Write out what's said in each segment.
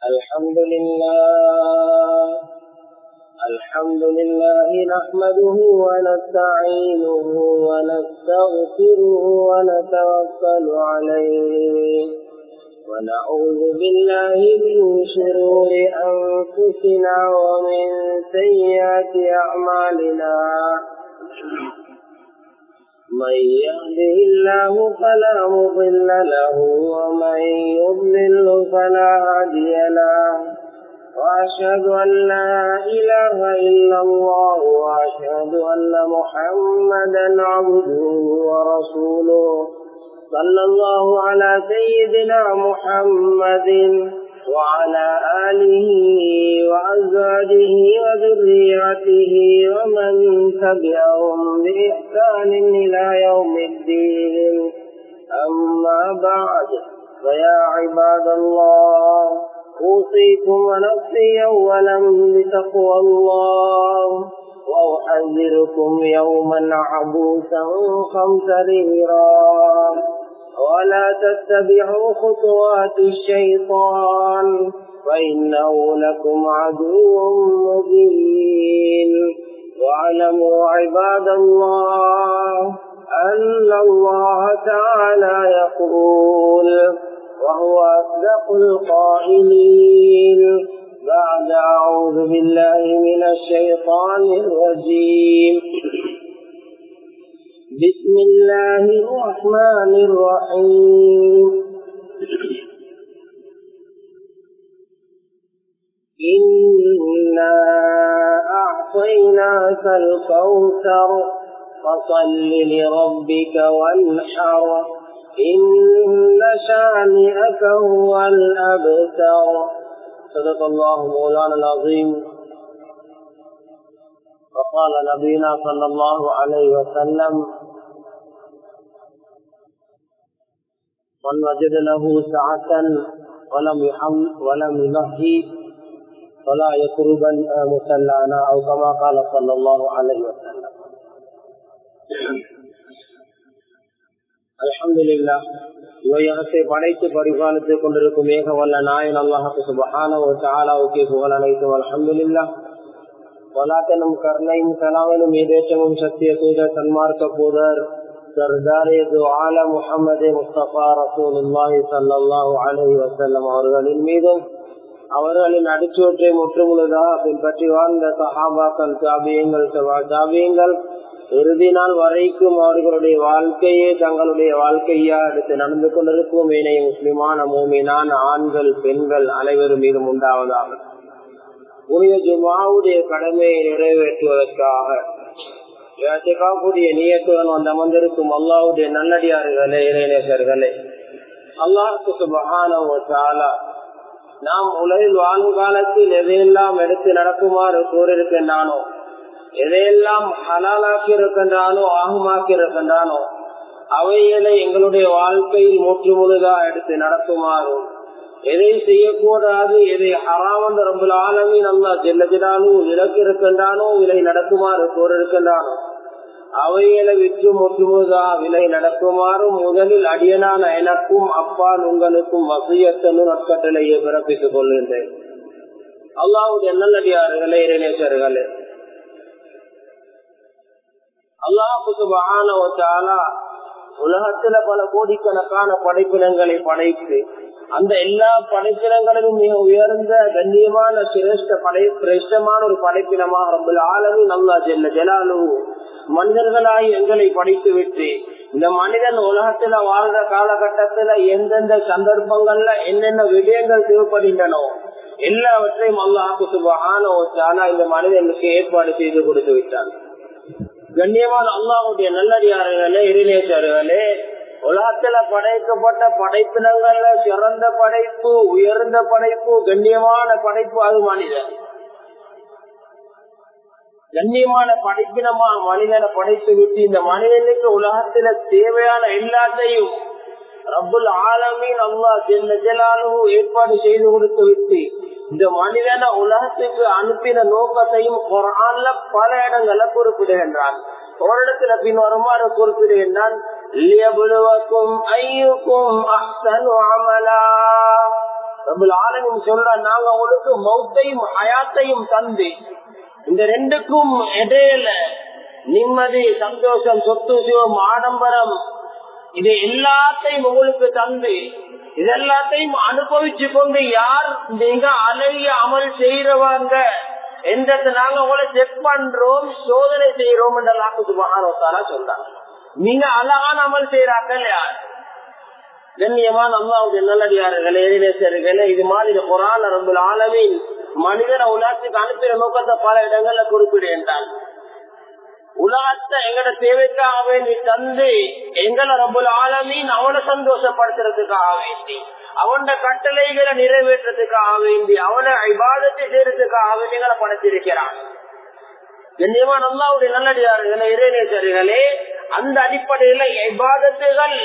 الحمد لله الحمد لله نحمده ونستعينه ونستغفره ونتوكل عليه ونعوذ بالله من شرور أنفسنا ومن سيئات أعمالنا من يهده الله فلا مضل له ومن يضلل فلا هادي له وأشهد أن لا إله إلا الله وأشهد أن محمدا عبده ورسوله صلى الله على سيدنا محمد وعلى آله وأزواجه وذرياته ومن تبعهم بإحسان إلى يوم الدين أما بعد فيا عباد الله أوصيكم ونفسي أولا بتقوى الله وأحذركم يوما عبوسا قمطريرا ولا تتبعوا خطوات الشيطان فإنه لكم عدو مبين واعلموا عباد الله أن الله تعالى يقول وهو أصدق القائلين بعد أعوذ بالله من الشيطان الرجيم بسم الله الرحمن الرحيم إنا أعطيناك الكوثر فصل لربك وانحر إن شانئك هو الأبتر صدق الله مولانا العظيم وقال نبينا صلى الله عليه وسلم من وجد له سعة ولم يحمل ولم ينهي فلا يقربن مسلانا أو كما قال صلى الله عليه وسلم அலமதுல்லா இவையகத்தை படைத்து பரிபாலித்துக் கொண்டிருக்கும் ஏக வல்ல நாயன் அல்லாஹுக்கு சுபஹான ஒரு தாலாவுக்கே புகழ் அனைத்தும் அலமதுல்லா வலாத்தனும் கருணையும் கலாவனும் ஏதேற்றமும் சத்திய தூதர் சன்மார்க்க பூதர் சர்தாரே ஆல முகமது முஸ்தபா ரசூலுல்லாஹி சல்லாஹூ அலஹி வசல்லம் அவர்களின் மீதும் அவர்களின் அடிச்சுவற்றை முற்றுமுழுதாக பின்பற்றி வாழ்ந்த சஹாபாக்கள் ஜாபியங்கள் ஜாபியங்கள் இறுதி நாள் வரைக்கும் அவர்களுடைய வாழ்க்கையே தங்களுடைய வாழ்க்கையா எடுத்து நடந்து கொண்டிருக்கும் இணைய முஸ்லிமான மூமினான ஆண்கள் பெண்கள் அனைவரும் மீதும் உண்டாவதாக புனித ஜுமாவுடைய கடமையை நிறைவேற்றுவதற்காக கூடிய நீயத்துடன் வந்து அமர்ந்திருக்கும் அல்லாவுடைய நல்லடியார்களே இறைநேசர்களே அல்லாஹுக்கு சுபகான நாம் உலகில் வாழும் காலத்தில் எதையெல்லாம் எடுத்து நடக்குமாறு கூறியிருக்கின்றானோ எதையெல்லாம் ஹலாலாக்கி இருக்கின்றானோ ஆகுமாக்கி இருக்கின்றானோ அவைகளை எங்களுடைய வாழ்க்கையில் முற்று முழுதா எடுத்து நடத்துமாறும் எதை செய்யக்கூடாது எதை ஹராமந்த ரொம்ப ஆலமின் அல்லா ஜெல்லஜிடானோ விலக்கு இருக்கின்றானோ விலை நடக்குமாறு கூறிருக்கின்றானோ அவைகளை விற்று முற்றுமுதா விலை நடக்குமாறும் முதலில் அடியனான எனக்கும் அப்பா உங்களுக்கும் வசியத்தனும் நற்கட்டளையை பிறப்பித்துக் கொள்கின்றேன் அல்லாவுடைய நல்லடியார்களே இறைநேசர்களே அல்லாஹுக்கு உலகத்துல பல கோடிக்கணக்கான படைப்பினங்களை படைத்து அந்த எல்லா படைப்பினங்களிலும் மிக உயர்ந்த கண்ணியமான சிரேஷ்ட படை சிரேஷ்டமான ஒரு படைப்பினமாக ரொம்ப ஆளவும் நல்லா ஜெல்ல ஜலாலு மனிதர்களாய் எங்களை படித்து விட்டு இந்த மனிதன் உலகத்துல வாழ்ற காலகட்டத்துல எந்தெந்த சந்தர்ப்பங்கள்ல என்னென்ன விடயங்கள் தேவைப்படுகின்றனோ எல்லாவற்றையும் அல்லாஹு சுபகான இந்த மனிதனுக்கு ஏற்பாடு செய்து கொடுத்து விட்டான் கண்ணியமான அல்லாவுடைய நல்லடியார்களே இரிநேசர்களே உலகத்துல படைக்கப்பட்ட படைப்பினங்கள்ல சிறந்த படைப்பு உயர்ந்த படைப்பு கண்ணியமான படைப்பு அது மனிதன் கண்ணியமான படைப்பினமா மனிதனை படைத்து விட்டு இந்த மனிதனுக்கு உலகத்துல தேவையான எல்லாத்தையும் ரப்புல் ஆலமீன் அல்லா ஜெல்ல ஜலாலும் ஏற்பாடு செய்து கொடுத்து விட்டு இந்த மனிதனை உலகத்துக்கு அனுப்பின நோக்கத்தையும் குரான்ல பல இடங்கள்ல குறிப்பிடுகின்றான் ஒரு இடத்துல பின் வருமாறு குறிப்பிடுகின்றான் லியபுலுவக்கும் ஐயுக்கும் அஹ்சனு அமலா ரபுல் ஆலமின் சொல்ற நாங்க உங்களுக்கு மௌத்தையும் ஹயாத்தையும் தந்து இந்த ரெண்டுக்கும் இடையில நிம்மதி சந்தோஷம் சொத்து சிவம் ஆடம்பரம் இது எல்லாத்தையும் உங்களுக்கு தந்து இது எல்லாத்தையும் அனுபவிச்சு கொண்டு யார் நீங்க அழகிய அமல் செய்யறவங்க என்றதை நாங்க உங்களை செக் பண்றோம் சோதனை செய்யறோம் என்றெல்லாம் சுபகாரத்தாரா சொல்றாங்க நீங்க அழகான அமல் செய்யறாக்கள் யார் கண்ணியமான அல்லாவுடைய நல்லடியார்களே எதிரேசர்களே இது மாதிரி குரான் ரபுல் ஆலமின் மனிதனை உலகத்துக்கு அனுப்பின நோக்கத்தை பல இடங்கள்ல குறிப்பிடுகின்றான் உலகத்தை எங்கட தேவைக்காக வேண்டி தந்து எங்களை ரபுல் ஆலமீன் அவனை சந்தோஷப்படுத்துறதுக்காக வேண்டி அவன கட்டளைகளை நிறைவேற்றத்துக்காக வேண்டி அவனை ஐபாதத்தை செய்யறதுக்காக வேண்டி எங்களை படைச்சிருக்கிறான் கண்ணியமான அல்லாவுடைய நல்லடியார்களே இறைநேசர்களே அந்த அடிப்படையில ஐபாதத்துகள்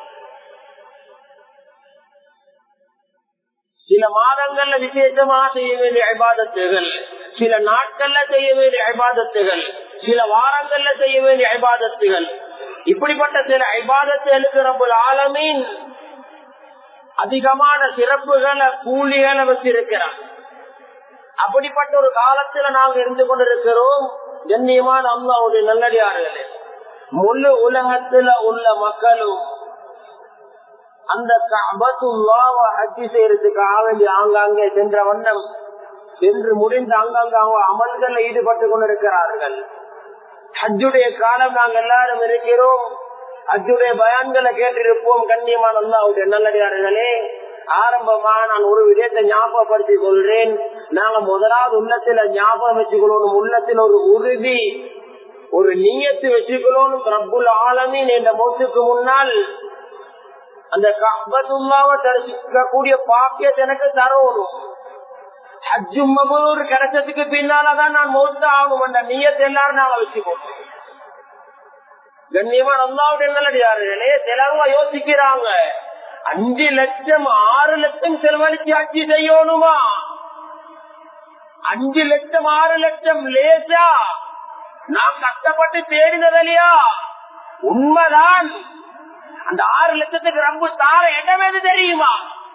சில மாதங்கள்ல விசேஷமா செய்ய வேண்டிய ஐபாதத்துகள் சில நாட்கள்ல செய்ய வேண்டிய ஐபாதத்துகள் சில வாரங்கள்ல செய்ய வேண்டிய ஐபாதத்துகள் இப்படிப்பட்ட சில ஐபாதத்துகளுக்கு ரப்பல் ஆலமீன் அதிகமான சிறப்புகளை கூலிகளை வச்சிருக்கிறார் அப்படிப்பட்ட ஒரு காலத்துல நாங்க இருந்து கொண்டிருக்கிறோம் கண்ணியமான அல்லாவுடைய நல்லடியார்களே முழு உலகத்துல உள்ள மக்களும் அந்த கபத்துல்லாவ ஹஜ்ஜி செய்யறதுக்காக வேண்டி ஆங்காங்கே சென்ற வண்ணம் சென்று முடிந்து அங்கங்க அவங்க அமல்கள் ஈடுபட்டு கொண்டிருக்கிறார்கள் ஹஜ்ஜுடைய காலம் நாங்கள் எல்லாரும் இருக்கிறோம் ஹஜ்ஜுடைய பயான்களை கேட்டிருப்போம் கண்ணியமான அல்லாவுடைய நல்லடியார்களே ஆரம்பமா நான் ஒரு விடயத்தை ஞாபகப்படுத்திக் கொள்றேன் நாங்க முதலாவது உள்ளத்துல ஞாபகம் வச்சுக்கணும் உள்ளத்தில் ஒரு உறுதி ஒரு நீயத்து வச்சுக்கணும் ரப்புல் ஆலமின் என்ற மௌத்துக்கு முன்னால் அந்த கபத்துல்லாவை தரிசிக்கக்கூடிய பாக்கியத்தை எனக்கு தரணும் ஹஜ்ஜு மபூர் கிடைச்சதுக்கு பின்னாலதான் நான் மௌத்த ஆகணும் என்ற நீயத்தை எல்லாரும் நாங்க வச்சுக்கோம் கண்ணியமா நல்லாவுடைய நல்லடியார்களே சிலவங்க யோசிக்கிறாங்க அஞ்சு லட்சம் ஆறு லட்சம் செலவழிச்சு ஹஜ்ஜி செய்யணுமா அஞ்சு லட்சம் ஆறு லட்சம் லேசா நான் கஷ்டப்பட்டு தேடினதில்லையா உண்மைதான் அந்த ஆறு லட்சத்துக்கு ரொம்ப தார இடம் எது தெரியுமா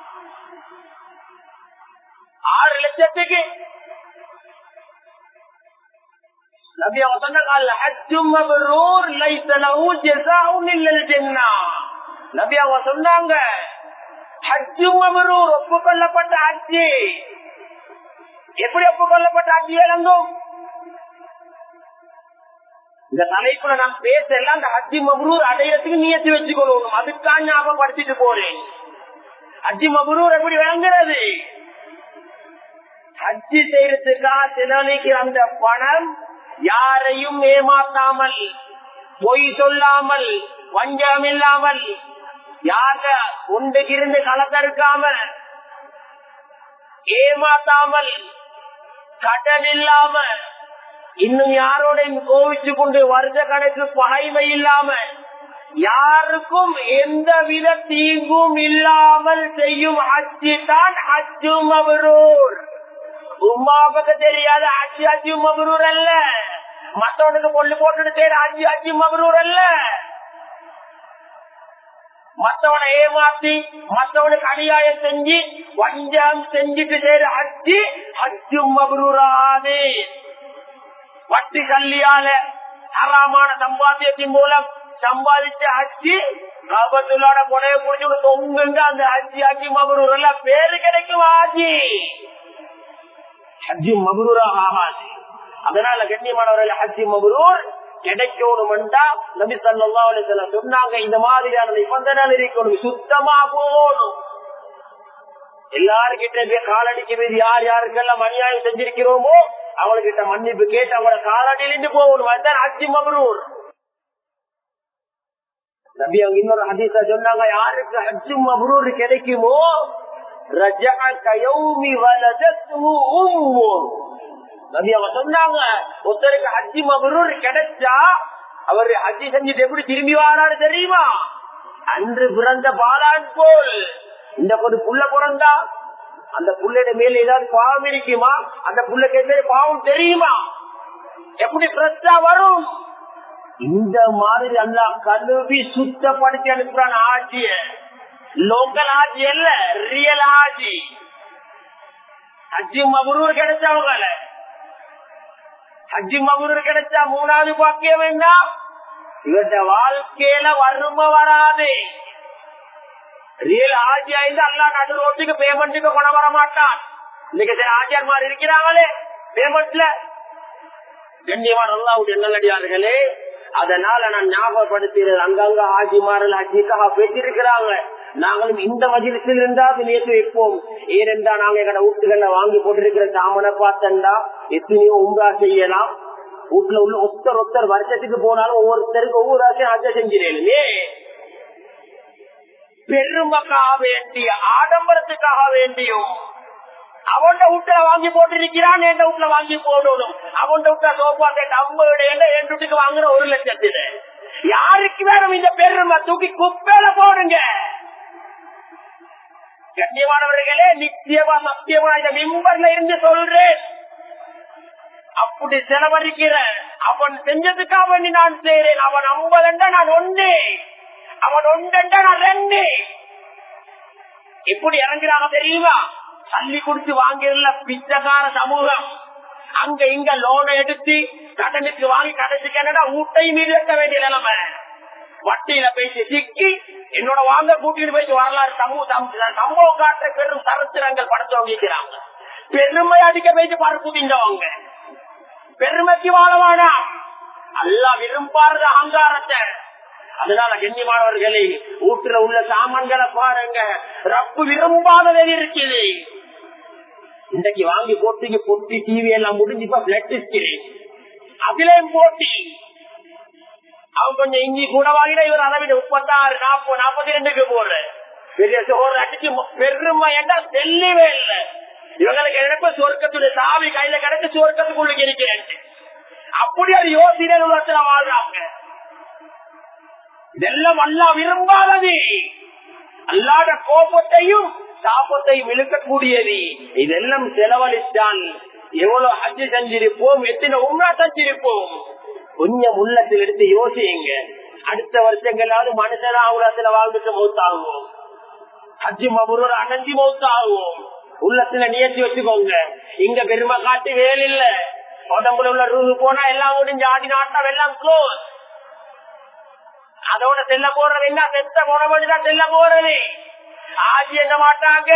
ஆறு லட்சத்துக்கு நபி அவங்க சொன்ன ஹஜ்ஜும் மபரூர் லைஸ லஹு ஜஸாஉன் இல்லல் ஜன்னah நபி அவங்க சொன்னாங்க ஹஜ்ஜும் மபரூர் ஒப்புக்கொள்ளப்பட்ட ஹஜ்ஜி எப்படி ஒப்புக்கொள்ளப்பட்ட ஹஜ்ஜி விளங்கும் இந்த தலைப்புல நான் பேசலாம் அந்த ஹஜ்ஜி மபரூர் அடையறதுக்கு நியத்தி வச்சுக்கொள்ளணும் அதுக்காக ஞாபகப்படுத்திட்டு போறேன் ஹஜ்ஜி மபரூர் எப்படி விளங்குறது ஹஜ்ஜி செய்யறதுக்காக செலவழிக்கிற அந்த பணம் யாரையும் ஏமாத்தாமல் பொய் சொல்லாமல் வஞ்சம் இல்லாமல் யார ஒன்றுக்கு இருந்து கலத்தறுக்காமல் ஏமாத்தாமல் கடன் இல்லாமல் இன்னும் யாரோடையும் கோவிச்சு கொண்டு வருஷ கணக்கு பகைமை இல்லாம யாருக்கும் எந்த வித தீங்கும் இல்லாமல் செய்யும் அச்சு தான் அச்சு மபரூர் உமாவுக்கு தெரியாத அச்சு அச்சு மபரூர் அல்ல மத்தவனுக்கு பொண்ணு போட்டுட்டு செய்யற அச்சு அச்சு மபரூர் அல்ல மத்தவனை ஏமாத்தி மத்தவனுக்கு அநியாயம் செஞ்சு வஞ்சம் செஞ்சுட்டு செய்யற அச்சு அச்சு மபரூராது வட்டி கல்லியால அறாமான சம்பாத்தியத்தின் மூலம் சம்பாதிச்ச அச்சு காபத்துள்ளோட கொடையை புடிச்சு தொங்குங்க அந்த அஜி அஜி மபரூர் எல்லாம் பேரு கிடைக்கும் ஆஜி ஹஜ்ஜி மபரூராக ஆகாது அதனால கண்ணியமானவர்கள் ஹஜ்ஜி மபரூர் கிடைக்கணும்டா நபி சல்லா அலிசல்லாம் சொன்னாங்க இந்த மாதிரியான நிபந்தனை இருக்கணும் சுத்தமா போகணும் எல்லாருக்கிட்ட காலடிக்கு மீது யார் யாருக்கெல்லாம் அநியாயம் செஞ்சிருக்கிறோமோ அவங்ககிட்ட மன்னிப்பு கேட்டு அவங்களோட காலடியிலிருந்து போகணும் அதுதான் அச்சி மபரூர் நபி அவங்க இன்னொரு ஹதீஸ சொன்னாங்க யாருக்கு ஹஜ்ஜு மபரூர் கிடைக்குமோ ரஜா கயௌமி வலதத்து உம்மு நபி அவங்க சொன்னாங்க ஒருத்தருக்கு ஹஜ்ஜி மபரூர் கிடைச்சா அவர் ஹஜ்ஜி செஞ்சுட்டு எப்படி திரும்பி வாராரு தெரியுமா அன்று பிறந்த பாலான் போல் இந்த ஒரு புள்ள பிறந்தா அந்த புள்ளைட மேல ஏதாவது பாவம் இருக்குமா அந்த புள்ளைக்கு எந்த பாவம் தெரியுமா எப்படி பிரச்சா வரும் இந்த மாதிரி அல்லா கழுவி சுத்தப்படுத்தி அனுப்புறான் ஆட்சிய லோக்கல் ஆட்சி அல்ல ரியல் ஆட்சி ஹஜ்ஜி மபுரூர் கிடைச்சவங்க ஹஜ்ஜி மபுரூர் கிடைச்சா மூணாவது பாக்கியம் என்ன இவருடைய வாழ்க்கையில வறுமை வராது ரியல் ஆட்சி ஆயிருந்து அல்லா நடு ரோட்டுக்கு பேமெண்ட்டுக்கு கொண்டு வர மாட்டான் இன்னைக்கு சில ஆட்சியார் மாதிரி இருக்கிறாங்களே பேமெண்ட்ல கண்ணியமான அல்லாவுடைய நல்லடியார்களே அதனால நான் ஞாபகப்படுத்துகிறேன் அங்கங்க ஆட்சிமாரில் ஆட்சிக்காக பேசியிருக்கிறாங்க நாங்களும் இந்த மஜிலிசில் இருந்தாவது நேற்று வைப்போம் ஏனென்றா நாங்க எங்கட வீட்டுகள்ல வாங்கி போட்டிருக்கிற சாமனை பார்த்தா எத்தனையோ உண்டா செய்யலாம் வீட்டுல உள்ள ஒத்தர் ஒத்தர் வருஷத்துக்கு போனாலும் ஒவ்வொருத்தருக்கு ஒவ்வொரு ஆசையும் ஆச்சா செஞ்சிருக்கே பெருமக்காக வேண்டிய ஆடம்பரத்துக்காக வேண்டியும் அவன் வீட்டுல வாங்கி போட்டிருக்கிறான் என் வீட்டுல வாங்கி போடணும் அவன் வீட்டுல சோஃபா செட் ஐம்பது என் வீட்டுக்கு வாங்குற ஒரு லட்சத்துல யாருக்கு வேணும் இந்த பெருமை தூக்கி குப்பையில போடுங்க கண்ணியமானவர்களே நிச்சயமா சத்தியமா இந்த மிம்பர்ல இருந்து சொல்றேன் அப்படி செலவழிக்கிற அவன் செஞ்சதுக்காக வேண்டி நான் செய்றேன் அவன் ஐம்பதுண்டா நான் ஒன்று அவன் ஒன்றா நான் ரெண்டு எப்படி இறங்குறாங்க தெரியுமா தள்ளி குடிச்சு வாங்கிடல பிச்சைக்கார சமூகம் அங்க இங்க லோனை எடுத்து கடனுக்கு வாங்கி கடைசிக்கு என்னடா ஊட்டை மீது வைக்க வேண்டிய நிலைமை வட்டியில பேசி சிக்கி என்னோட வாங்க கூட்டிட்டு போயிட்டு வரலாறு சமூகம் சம்பவம் காட்டுற பெரும் சரித்திரங்கள் படத்தை வாங்கிக்கிறாங்க பெருமை அடிக்க போயிட்டு பருப்பு தின்றவங்க பெருமைக்கு வாழவானா அல்லா விரும்பாத அகங்காரத்தை அதனால கண்ணியமானவர்களே வீட்டுல உள்ள சாமான்களை பாருங்க ரப்பு விரும்பாதது இருக்குது இன்றைக்கு வாங்கி போட்டிக்கு பொட்டி டிவி எல்லாம் முடிஞ்சு இப்ப பிளட் அதுலயும் போட்டி அவன் கொஞ்சம் இஞ்சி கூட வாங்கினா இவர் அதை விட முப்பத்தாறு நாற்பது நாற்பத்தி ரெண்டுக்கு போடுற பெரிய சோறு அடிச்சு பெருமை என்ன செல்லவே இல்லை இவங்களுக்கு எனக்கு சொர்க்கத்துடைய சாவி கையில கிடைக்க சொர்க்கத்துக்குள்ள இருக்கிறேன் அப்படி அது யோசனை உலகத்துல வாழ்றாங்க இதெல்லாம் அல்லா விரும்பாதது அல்லாத கோபத்தையும் சாபத்தையும் இழுக்கக்கூடியது இதெல்லாம் செலவழித்தான் எவ்வளவு ஹஜ்ஜு செஞ்சிருப்போம் எத்தனை உண்மை செஞ்சிருப்போம் கொஞ்சம் உள்ளத்தில் எடுத்து யோசியுங்க அடுத்த வருஷங்களாவது மனுஷனா உலகத்துல வாழ்ந்துட்டு மௌத்தாகுவோம் ஹஜ்ஜு மபுரூர் அடைஞ்சி மௌத்தாகுவோம் உள்ளத்துல நியத்தி வச்சுக்கோங்க இங்க பெருமை காட்டு வேல் இல்ல உடம்புல உள்ள ரூது போனா எல்லாம் முடிஞ்சு ஆடி நாட்டம் எல்லாம் க்ளோஸ் அதோட செல்ல போறது என்ன செத்த போன மட்டும்தான் செல்ல போறது ஆட்சி என்ன மாட்டாங்க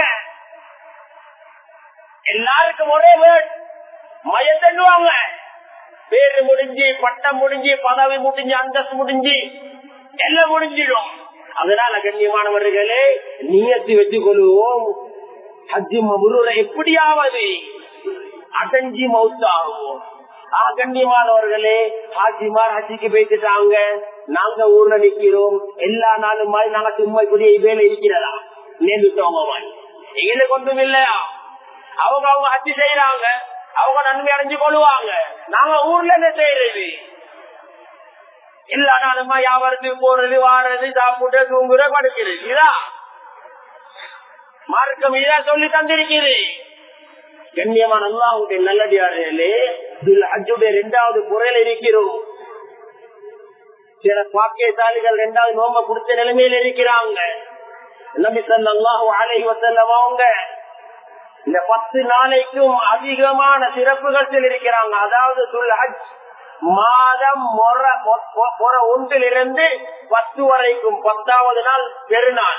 எல்லாருக்கும் ஒரே வேர்ட் மயத்தண்ணுவாங்க பேரு முடிஞ்சு பட்டம் முடிஞ்சு பதவி முடிஞ்சு அந்தஸ்து முடிஞ்சு எல்லாம் முடிஞ்சிடும் அதனால கண்ணியமானவர்களே நீயத்து வச்சுக் கொள்வோம் ஹஜ்ஜி மபுரூரை எப்படியாவது அடைஞ்சி மவுத்தாகுவோம் கண்ணியமானவர்களே ஹாஜிமார் ஹஜ்ஜிக்கு போயிட்டுட்டாங்க நாங்க ஊர்ல நிக்கிறோம் எல்லா நாளும் மாதிரி நாங்க சும்மா இப்படி வேலை இருக்கிறதா நேர்ந்துட்டோங்க எங்களுக்கு ஒன்றும் இல்லையா அவங்க அவங்க ஹஜ்ஜி செய்யறாங்க அவங்க நன்மை அடைஞ்சு கொள்வாங்க நாங்க ஊர்ல என்ன செய்யறது எல்லா நாளுமா வியாபாரத்துக்கு போறது வாடுறது சாப்பிட்டு தூங்குற படுக்கிறது இதான் மார்க்கம் இதான் சொல்லி தந்திருக்கிறது கண்ணியமான அல்லாஹுடைய நல்லடியார்களே அஜுடைய இரண்டாவது குறையில் இருக்கிறோம் சில பாக்கியசாலிகள் இரண்டாவது நோம்ப கொடுத்த நிலைமையில் இருக்கிறாங்க நபி சல்லாஹூ அலைஹி வசல்லம் அவங்க இந்த பத்து நாளைக்கும் அதிகமான சிறப்புகள் இருக்கிறாங்க அதாவது சுல் ஹஜ் மாதம் முறை ஒன்றிலிருந்து பத்து வரைக்கும் பத்தாவது நாள் பெருநாள்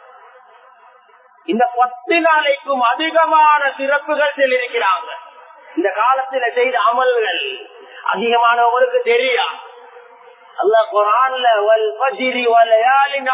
இந்த பத்து நாளைக்கும் அதிகமான சிறப்புகள் இருக்கிறாங்க இந்த காலத்துல செய்த அமல்கள் அதிகமானவங்களுக்கு தெரியா அல்ல குரான்ல வல் பஜிரி வலையாலின்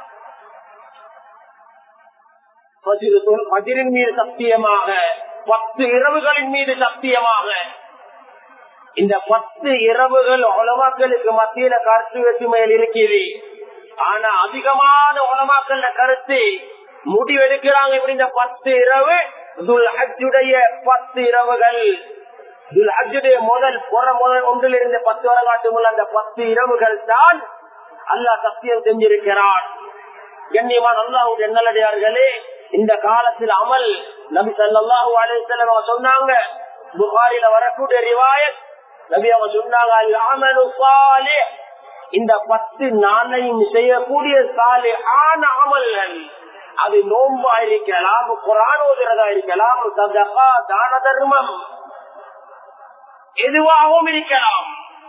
பஜிரின் மீது சத்தியமாக பத்து இரவுகளின் மீது சத்தியமாக இந்த பத்து இரவுகள் உலமாக்களுக்கு மத்தியில கருத்து வேற்றுமையில் இருக்கிறது ஆனா அதிகமான உலமாக்கல்ல கருத்து முடிவெடுக்கிறாங்க இப்படி இந்த பத்து இரவு துல் ஹஜ்ஜுடைய பத்து இரவுகள் துல் ஹஜ்ஜுடைய முதல் புற முதல் ஒன்றில் இருந்து பத்து வரகாட்டுமுள்ள அந்த பத்து இரவுகள் தான் அல்லாஹ் சத்தியம் செஞ்சிருக்கிறான் கண்ணியமான அல்லாஹுடைய நல்லடியார்களே இந்த காலத்தில் அமல் நபி சல்லாஹூ அலிசல்லம் அவங்க சொன்னாங்க புகாரில வரக்கூடிய ரிவாயத் நபி அவங்க சொன்னாங்க அல் அமலு சாலிஹ் இந்த பத்து நாளையும் செய்யக்கூடிய சாலிஹான அமல்கள் அது நோம்பா இருக்கலாம் குரான் ஓதுறதா இருக்கலாம் சதகா தான தர்மம் எதுவாகவும் இருக்கலாம்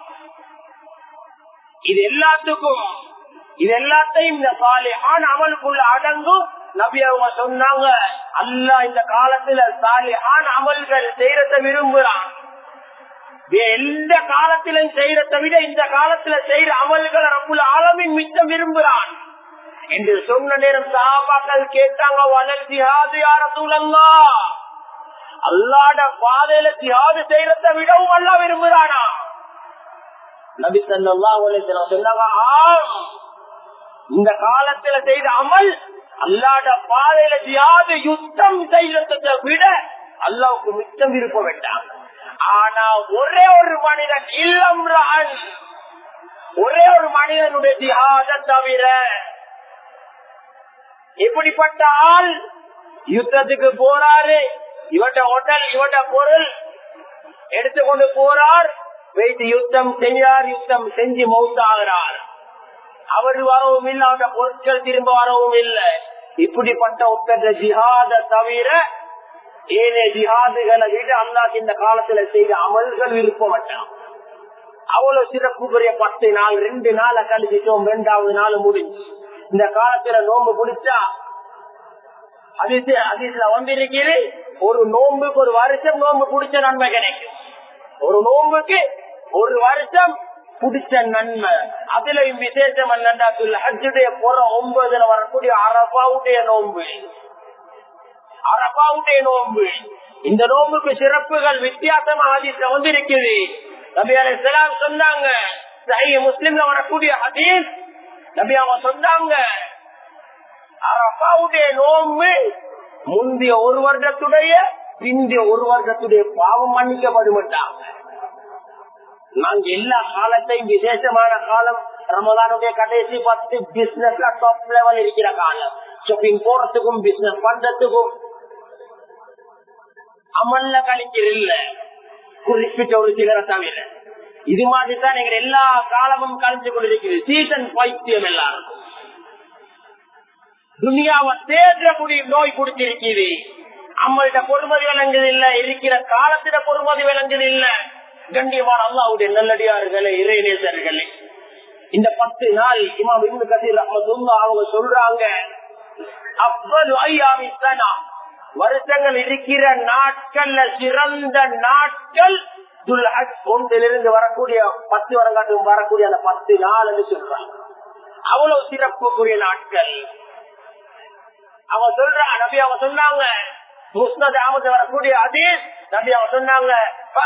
இது எல்லாத்துக்கும் இது எல்லாத்தையும் இந்த சாலிஹான் அமலுக்குள்ள அடங்கும் நபி அவங்க சொன்னாங்க அல்லா இந்த காலத்துல சாலிஹான் அமல்கள் செய்யறத விரும்புறான் எந்த காலத்திலும் செய்யறதை விட இந்த காலத்துல செய்யற அமல்கள் ரப்புல ஆலமின் மிச்சம் விரும்புறான் என்று சொன்ன நேரம் சாபாக்கள் கேட்டாங்க வளர் ஜிஹாது யார சூழல்லா அல்லாட பாதையில ஜிஹாது செய்யறதை விடவும் அல்லா விரும்புறானா நபி சல்லா சொன்னாங்க ஆம் இந்த காலத்துல செய்த அமல் அல்லாட பாதையில ஜியாது யுத்தம் செய்யறதை விட அல்லாவுக்கு மிச்சம் விருப்ப வேண்டாம் ஆனா ஒரே ஒரு மனிதன் இல்லம் ஒரே ஒரு மனிதனுடைய ஜிஹாத தவிர இப்படிப்பட்ட ஆள் யுத்தத்துக்கு போறாரு இவட்ட ஹோட்டல் இவட்ட பொருள் எடுத்துக்கொண்டு போறார் வைத்து யுத்தம் செய்யார் யுத்தம் செஞ்சு மௌத்தாகிறார் அவர் வரவும் இல்லை அவருடைய பொருட்கள் திரும்ப வரவும் இல்லை இப்படிப்பட்ட ஒத்தர ஜிஹாத தவிர ஏனே ஜிஹாதுகளை விட அல்லாக்கு இந்த காலத்துல செய்த அமல்கள் விருப்பப்பட்டான் அவ்வளவு சிறப்புக்குரிய பத்து நாள் ரெண்டு நாளை கழிச்சிட்டோம் ரெண்டாவது நாள் முடிஞ்சு இந்த காலத்துல நோம்பு பிடிச்சா அதிசய அதிசல வந்திருக்கிறது ஒரு நோம்புக்கு ஒரு வருஷம் நோம்பு பிடிச்ச நன்மை கிடைக்கும் ஒரு நோம்புக்கு ஒரு வருஷம் பிடிச்ச நன்மை அதுலயும் விசேஷம் என்னண்டா ஹஜ்ஜுடைய புற ஒன்பதுல வரக்கூடிய அரபாவுடைய நோம்பு அரபாவுடைய நோம்பு இந்த நோம்புக்கு சிறப்புகள் வித்தியாசமா ஆதித்த வந்திருக்குது நபி அலை சொன்னாங்க முஸ்லிம்ல வரக்கூடிய ஹதீஸ் நபி அவங்க சொன்னாங்க அரபாவுடைய நோம்பு முந்தைய ஒரு வருடத்துடைய பிந்திய ஒரு வருடத்துடைய பாவம் மன்னிக்கப்படுமாட்டாங்க நாங்க எல்லா காலத்தையும் விசேஷமான காலம் ரமதானுடைய கடைசி பத்து பிசினஸ்ல டாப் லெவல் இருக்கிற காலம் ஷாப்பிங் போறதுக்கும் பிசினஸ் பண்றதுக்கும் அமல்ல கழிக்கிற இல்ல குறிப்பிட்ட ஒரு சிலரை தவிர இது மாதிரி தான் எங்க எல்லா காலமும் கழிச்சு கொண்டிருக்கிறது சீசன் பைத்தியம் எல்லாருக்கும் துனியாவை தேடக்கூடிய நோய் குடிச்சிருக்குது அம்மள்கிட்ட பொறுமதி விளங்குது இல்ல இருக்கிற காலத்திட பொறுமதி விளங்குது இல்ல கண்டியமான அல்லாவுடைய நல்லடியார்களே இறைநேசர்களே இந்த பத்து நாள் இமாம் இந்து கதீர் அஹமதுல்லா அவங்க சொல்றாங்க அவ்வளவு ஐயாமி சனா வருஷங்கள் இருக்கிற நாட்கள்ல சிறந்த நாட்கள் துல்ஹஜ் ஒன்றிலிருந்து வரக்கூடிய பத்து வரங்காட்டும் வரக்கூடிய அந்த பத்து நாள் என்று சொல்றாங்க அவ்வளவு சிறப்புக்குரிய நாட்கள் அவங்க சொல்ற நபி அவங்க சொன்னாங்க முஸ்னத் அஹமது வரக்கூடிய அதீஸ் நபி அவங்க சொன்னாங்க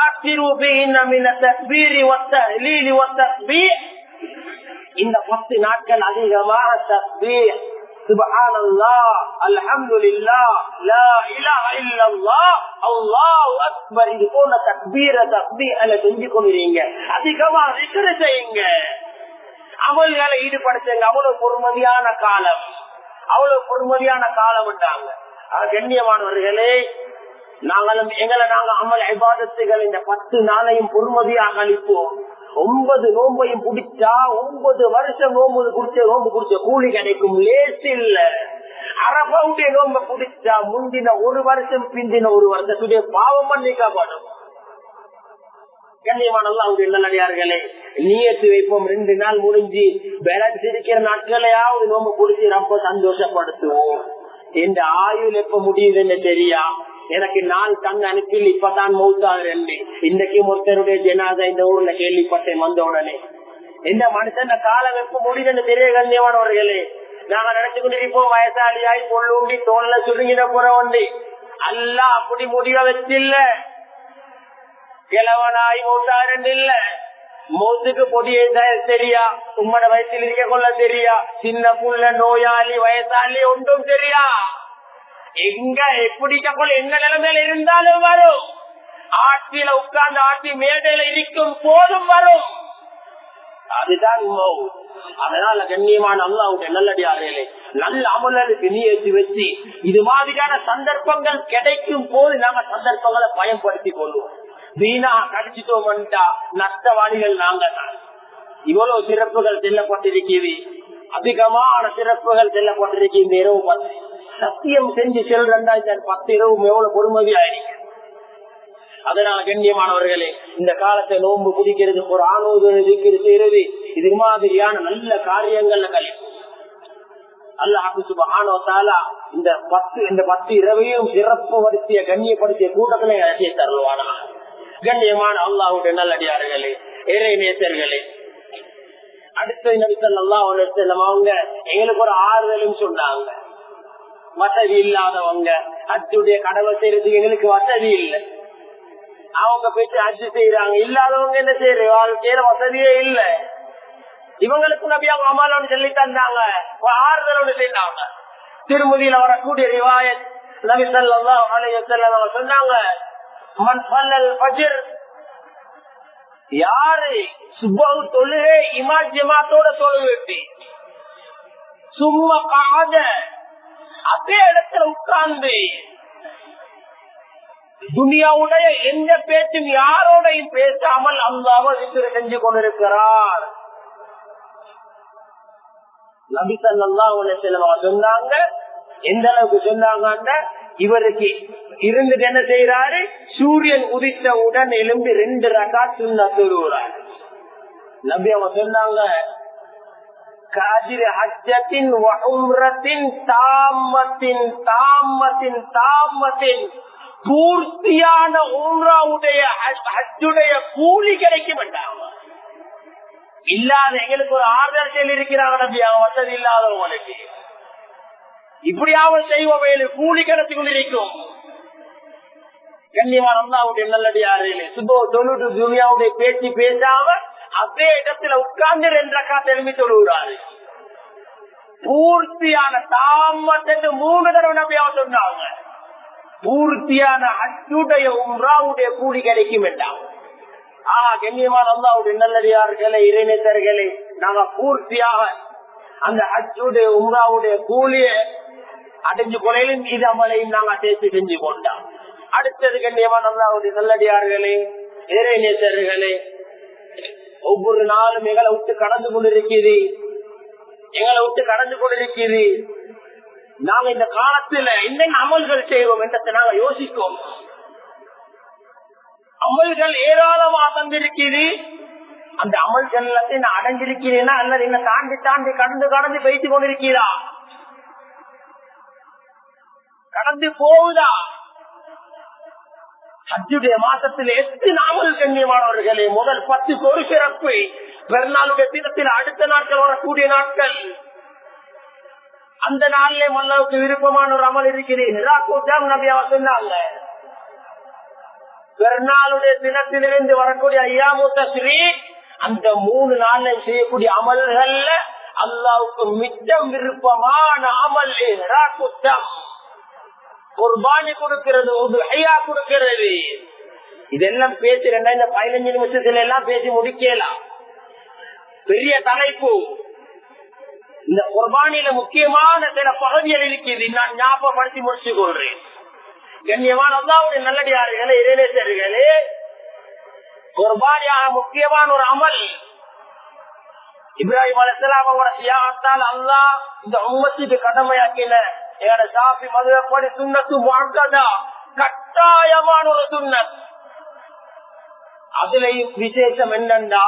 இந்த பத்து நாட்கள் அதிகமாக தஸ்பீர் سبحان الله الحمد لله لا اله الا الله الله اكبر இது போன்ற தக்பீர தஸ்பீஹ்ல செஞ்சு கொண்டிருங்க அதிகமா விக்கிர செய்யுங்க அமல்களை ஈடுபடுத்துங்க அவ்வளவு பொறுமதியான காலம் அவ்வளவு பொறுமதியான காலம் கண்ணியமானவர்களே நாங்களும் எங்களை நாங்க அமல் ஐபாதத்துகள் இந்த பத்து நாளையும் பொறுமதியாக அளிப்போம் ஒன்பது நோம்பையும் குடிச்சா ஒன்பது வருஷம் நோம்பு குடிச்ச நோம்பு குடிச்ச கூலி கிடைக்கும் லேஸ் இல்ல அரபாவுடைய நோம்ப குடிச்சா முந்தின ஒரு வருஷம் பிந்தின ஒரு வருஷத்துடைய பாவம் மன்னிக்கப்படும் கண்ணியமான அவங்க நல்லடியார்களே நீயத்து வைப்போம் ரெண்டு நாள் முடிஞ்சு பேலன்ஸ் இருக்கிற நாட்களையாவது நோம்பு குடிச்சு ரொம்ப சந்தோஷப்படுத்துவோம் இந்த ஆயுள் எப்ப முடியுதுன்னு தெரியா எனக்கு நான் கண் அனுப்பி இப்பதான் மௌத்தாகிறேன் இன்னைக்கு ஒருத்தருடைய ஜனாதா இந்த ஊர்ல கேள்விப்பட்டேன் வந்த உடனே இந்த மனுஷன் காலம் எப்ப முடியுதுன்னு தெரிய கண்ணியமானவர்களே நாங்க நினைச்சு கொண்டிருப்போம் வயசாளியாய் பொருளுண்டி தோல்ல சுருங்கின புற உண்டு அல்ல அப்படி முடிய வச்சில்ல கிழவனாய் மௌத்தாரன் இல்ல மௌத்துக்கு பொடியை தெரியா உம்மட வயசில் இருக்க கொள்ள தெரியா சின்ன புள்ள நோயாளி வயசாளி ஒன்றும் தெரியா எங்க எப்படிக்கொள்ள என்ன நிலைமையில இருந்தாலும் வரும் ஆட்சியில உட்கார்ந்து ஆட்சி மேடையில இருக்கும் போதும் வரும் அதுதான் அதனால கண்ணியமான அல்லாவுடைய நல்லடியார்களே நல்ல அமலுக்கு நீயேற்றி வச்சு இது மாதிரியான சந்தர்ப்பங்கள் கிடைக்கும் போது நாங்க சந்தர்ப்பங்களை பயன்படுத்திக் கொள்வோம் வீணா கடிச்சிட்டோம்டா நஷ்டவாளிகள் நாங்க தான் இவ்வளவு சிறப்புகள் செல்லப்பட்டிருக்கிறது அதிகமான சிறப்புகள் செல்லப்பட்டிருக்கின்ற இரவு பத்து சத்தியம் செஞ்சு செல்றா பத்து இரவு எவ்வளவு பொறுமதி ஆயிடுங்க அதனால கண்ணியமானவர்களே இந்த காலத்தை நோன்பு குடிக்கிறது ஒரு ஆணோது செய்யறது இது மாதிரியான நல்ல காரியங்கள்ல கழிப்பு அல்லாஹு சுபஹானோ தாலா இந்த பத்து இந்த பத்து இரவையும் சிறப்பு படுத்திய கண்ணியப்படுத்திய கூட்டத்திலே அரசியை தருவானா கண்ணியமான அல்லாஹுடைய நல்லடியார்களே இறை நேசர்களே அடுத்த நபித்தல் அல்லா அவங்க எங்களுக்கு ஒரு ஆறுதலும் சொன்னாங்க வசதி இல்லாதவங்க அச்சுடைய கடவை செய்யறதுக்கு எங்களுக்கு வசதி இல்லை அவங்க போயிட்டு அச்சு செய்யறாங்க இல்லாதவங்க என்ன செய்யறது வாழ்க்கையில வசதியே இல்லை இவங்களுக்கு நபி அவங்க அம்மாவோட சொல்லி தந்தாங்க ஆறுதலோடு செய்தாங்க திருமதியில வரக்கூடிய ரிவாயத் நபி சொல்லா அவங்க சொன்னாங்க மண் பல்லல் பஜிர் யாரு சுபகு தொழுகை இமா ஜமாத்தோட தொழுவிட்டு சும்மா காத அதே இடத்துல உட்கார்ந்து துனியாவுடைய எந்த பேச்சும் யாரோடையும் பேசாமல் அல்லாம விசிறு செஞ்சு கொண்டிருக்கிறார் நபி சல்லா சொன்னாங்க எந்த அளவுக்கு சொன்னாங்க இவருக்கு இருந்துட்டு என்ன செய்யறாரு சூரியன் உதித்தவுடன் எலும்பி ரெண்டு ரகா சுண்ணா தொழுகிறார் நபி அவங்க சொன்னாங்க காதிர் ஹஜ்ஜத்தின் உம்ரத்தின் தாமத்தின் தாமத்தின் தாமத்தின் பூர்த்தியான உம்ராவுடைய ஹஜ்ஜுடைய கூலி கிடைக்க மாட்டாங்க இல்லாத எங்களுக்கு ஒரு ஆறுதல் செயல் இருக்கிறாங்க நபி அவன் வசதி இல்லாதவங்களுக்கு இப்படியாவது செய்வோம் கூலி கிடைச்சு கொண்டிருக்கும் கண்ணியமான அல்லாவுடைய நல்லடியாரிலே சுபோ தொழுட்டு துனியாவுடைய பேச்சு பேசாம அதே இடத்துல உட்கார்ந்து ரெண்டு காத்து எழுப்பி தொழுகிறாரு பூர்த்தியான தாமத்து மூணு தடவை நம்பியாக சொன்னாங்க பூர்த்தியான அச்சுடைய உம்ராவுடைய கூலி கிடைக்கும் வேண்டாம் ஆஹ் கண்ணியமான அல்லாவுடைய நல்லடியார்களே இறைநேசர்களே நாங்க பூர்த்தியாக அந்த அச்சுடைய உம்ராவுடைய கூலிய அடைஞ்சு கொலையிலும் இது அமலையும் நாங்க சேர்த்து செஞ்சு கொண்டோம் அடுத்தது கண்ணியமான அல்லாவுடைய நல்லடியார்களே இறைநேசர்களே ஒவ்வொரு நாளும் எங்களை விட்டு கடந்து கொண்டிருக்கிறது எங்களை விட்டு கடந்து கொண்டிருக்கிறது நாங்க இந்த காலத்துல என்னென்ன அமல்கள் செய்வோம் என்றதை நாங்க யோசிக்கோம் அமல்கள் ஏராளமா தந்திருக்கிறது அந்த அமல்கள் நான் அடைஞ்சிருக்கிறேன்னா அல்லது என்ன தாண்டி தாண்டி கடந்து கடந்து பேசிக் கொண்டிருக்கிறா கடந்து போகுதா அச்சுடைய மாசத்தில் எட்டு நாமல் கண்ணியமானவர்களே முதல் பத்து ஒரு சிறப்பு பெருநாளுடைய தினத்தில் அடுத்த நாட்கள் வரக்கூடிய நாட்கள் அந்த நாளிலே மல்லாவுக்கு விருப்பமான ஒரு அமல் இருக்கிறேன் நபியாவ சொன்னாங்க பெருநாளுடைய தினத்திலிருந்து வரக்கூடிய ஐயாமூத்த ஸ்ரீ அந்த மூணு நாள்ல செய்யக்கூடிய அமல்கள்ல அல்லாவுக்கு மிச்சம் விருப்பமான அமல் குத்தம் குர்பானி கொடுக்கிறது ஒரு ஐயா கொடுக்கிறது இதெல்லாம் பேசி ரெண்டாயிரம் பதினஞ்சு நிமிஷத்துல எல்லாம் பேசி முடிக்கலாம் பெரிய தலைப்பு இந்த குர்பானியில முக்கியமான சில பகுதிகள் இருக்குது நான் ஞாபகப்படுத்தி முடிச்சு கொள்றேன் கண்ணியமான அல்லாவுடைய நல்லடியார்களே இறைநேசர்களே குர்பானியாக முக்கியமான ஒரு அமல் இப்ராஹிம் அலிஸ்லாம் அவங்களோட தியாகத்தால் அல்லா இந்த உம்மத்துக்கு கடமையாக்கின எங்களோட சாப்பி மதுரப்படி சுண்ணத்து வாழ்க்கதா கட்டாயமான ஒரு சுண்ணத் அதுலயும் விசேஷம் என்னண்டா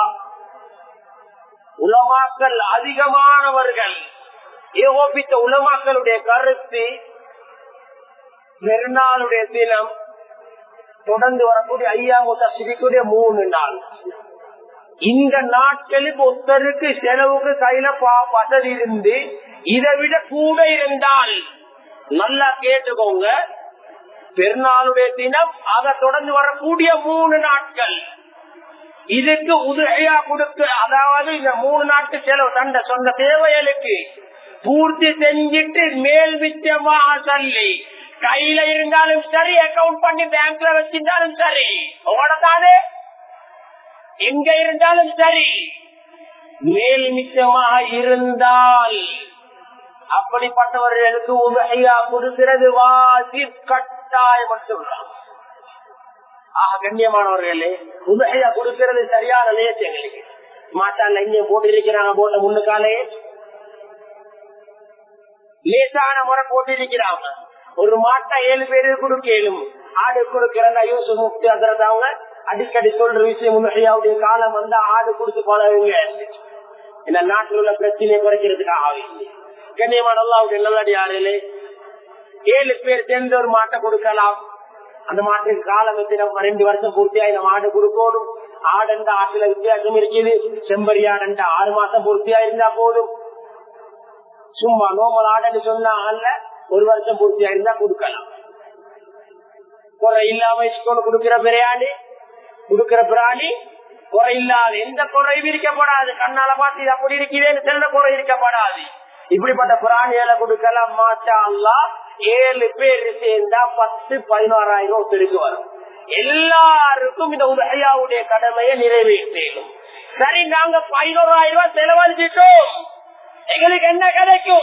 உலமாக்கள் அதிகமானவர்கள் ஏகோபித்த உலமாக்களுடைய கருத்து பெருநாளுடைய தினம் தொடர்ந்து வரக்கூடிய ஐயா முத்தசிரிக்குடைய மூணு நாள் இந்த நாட்களுக்கு ஒருத்தருக்கு செலவுக்கு கையில வசதி இருந்து இதை விட கூட இருந்தால் நல்லா கேட்டுக்கோங்க பெருநாளுடைய தினம் அதை தொடர்ந்து வரக்கூடிய மூணு நாட்கள் இதுக்கு உதவியா கொடுத்து அதாவது இந்த மூணு நாட்டு செலவு தண்ட சொந்த தேவைகளுக்கு பூர்த்தி செஞ்சிட்டு மேல் மிச்சமாக சொல்லி கையில இருந்தாலும் சரி அக்கௌண்ட் பண்ணி பேங்க்ல வச்சிருந்தாலும் சரி ஓடத்தானே எங்க இருந்தாலும் சரி மேல் மிச்சமாக இருந்தால் அப்படிப்பட்டவர்களுக்கு உதவியா கொடுக்கிறது வாசி கட்டாயம் சொல்றாங்க ஆக கண்ணியமானவர்களே உதவியா கொடுக்கிறது சரியான லேச்சு எங்களுக்கு மாட்டால இங்க போட்டு இருக்கிறாங்க போட்ட முன்னுக்காலே லேசான முறை போட்டிருக்கிறாங்க ஒரு மாட்டை ஏழு பேரு கொடுக்கலும் ஆடு கொடுக்கிறதா யூசுப் முக்தி அவங்க அடிக்கடி சொல்ற விஷயம் முன்னாடியாவுடைய காலம் வந்தா ஆடு கொடுத்து பழகுங்க இந்த நாட்டில் உள்ள பிரச்சனையை குறைக்கிறதுக்காக கண்ணியமான அல்லாவுடைய நல்லடியாரிலே ஏழு பேர் சேர்ந்து ஒரு மாட்டை கொடுக்கலாம் அந்த மாட்டுக்கு காலம் எத்தனை ரெண்டு வருஷம் பூர்த்தியா இந்த மாடு கொடுக்கணும் ஆடண்ட ஆட்டுல வித்தியாசம் இருக்குது செம்பரியாடண்ட ஆறு மாசம் பூர்த்தியா இருந்தா போதும் சும்மா நோமல் ஆடன்னு சொன்னா அல்ல ஒரு வருஷம் பூர்த்தியா இருந்தா கொடுக்கலாம் குறை இல்லாம வச்சுக்கொண்டு கொடுக்கிற பிரியாணி கொடுக்கிற பிராணி குறை இல்லாத எந்த குறையும் இருக்கப்படாது கண்ணால பார்த்து இது அப்படி இருக்கிறேன்னு சில குறை இருக்கப்படாது இப்படிப்பட்ட பிராணிகளை கொடுக்கலாம் மாச்சா அல்லா ஏழு பேர் சேர்ந்தா பத்து பதினோராயிரம் ஒருத்தருக்கு வரும் எல்லாருக்கும் இந்த உதயாவுடைய கடமையை நிறைவேற்றேனும் சரி நாங்க பதினோராயிரம் ரூபாய் செலவழிச்சிட்டோம் எங்களுக்கு என்ன கிடைக்கும்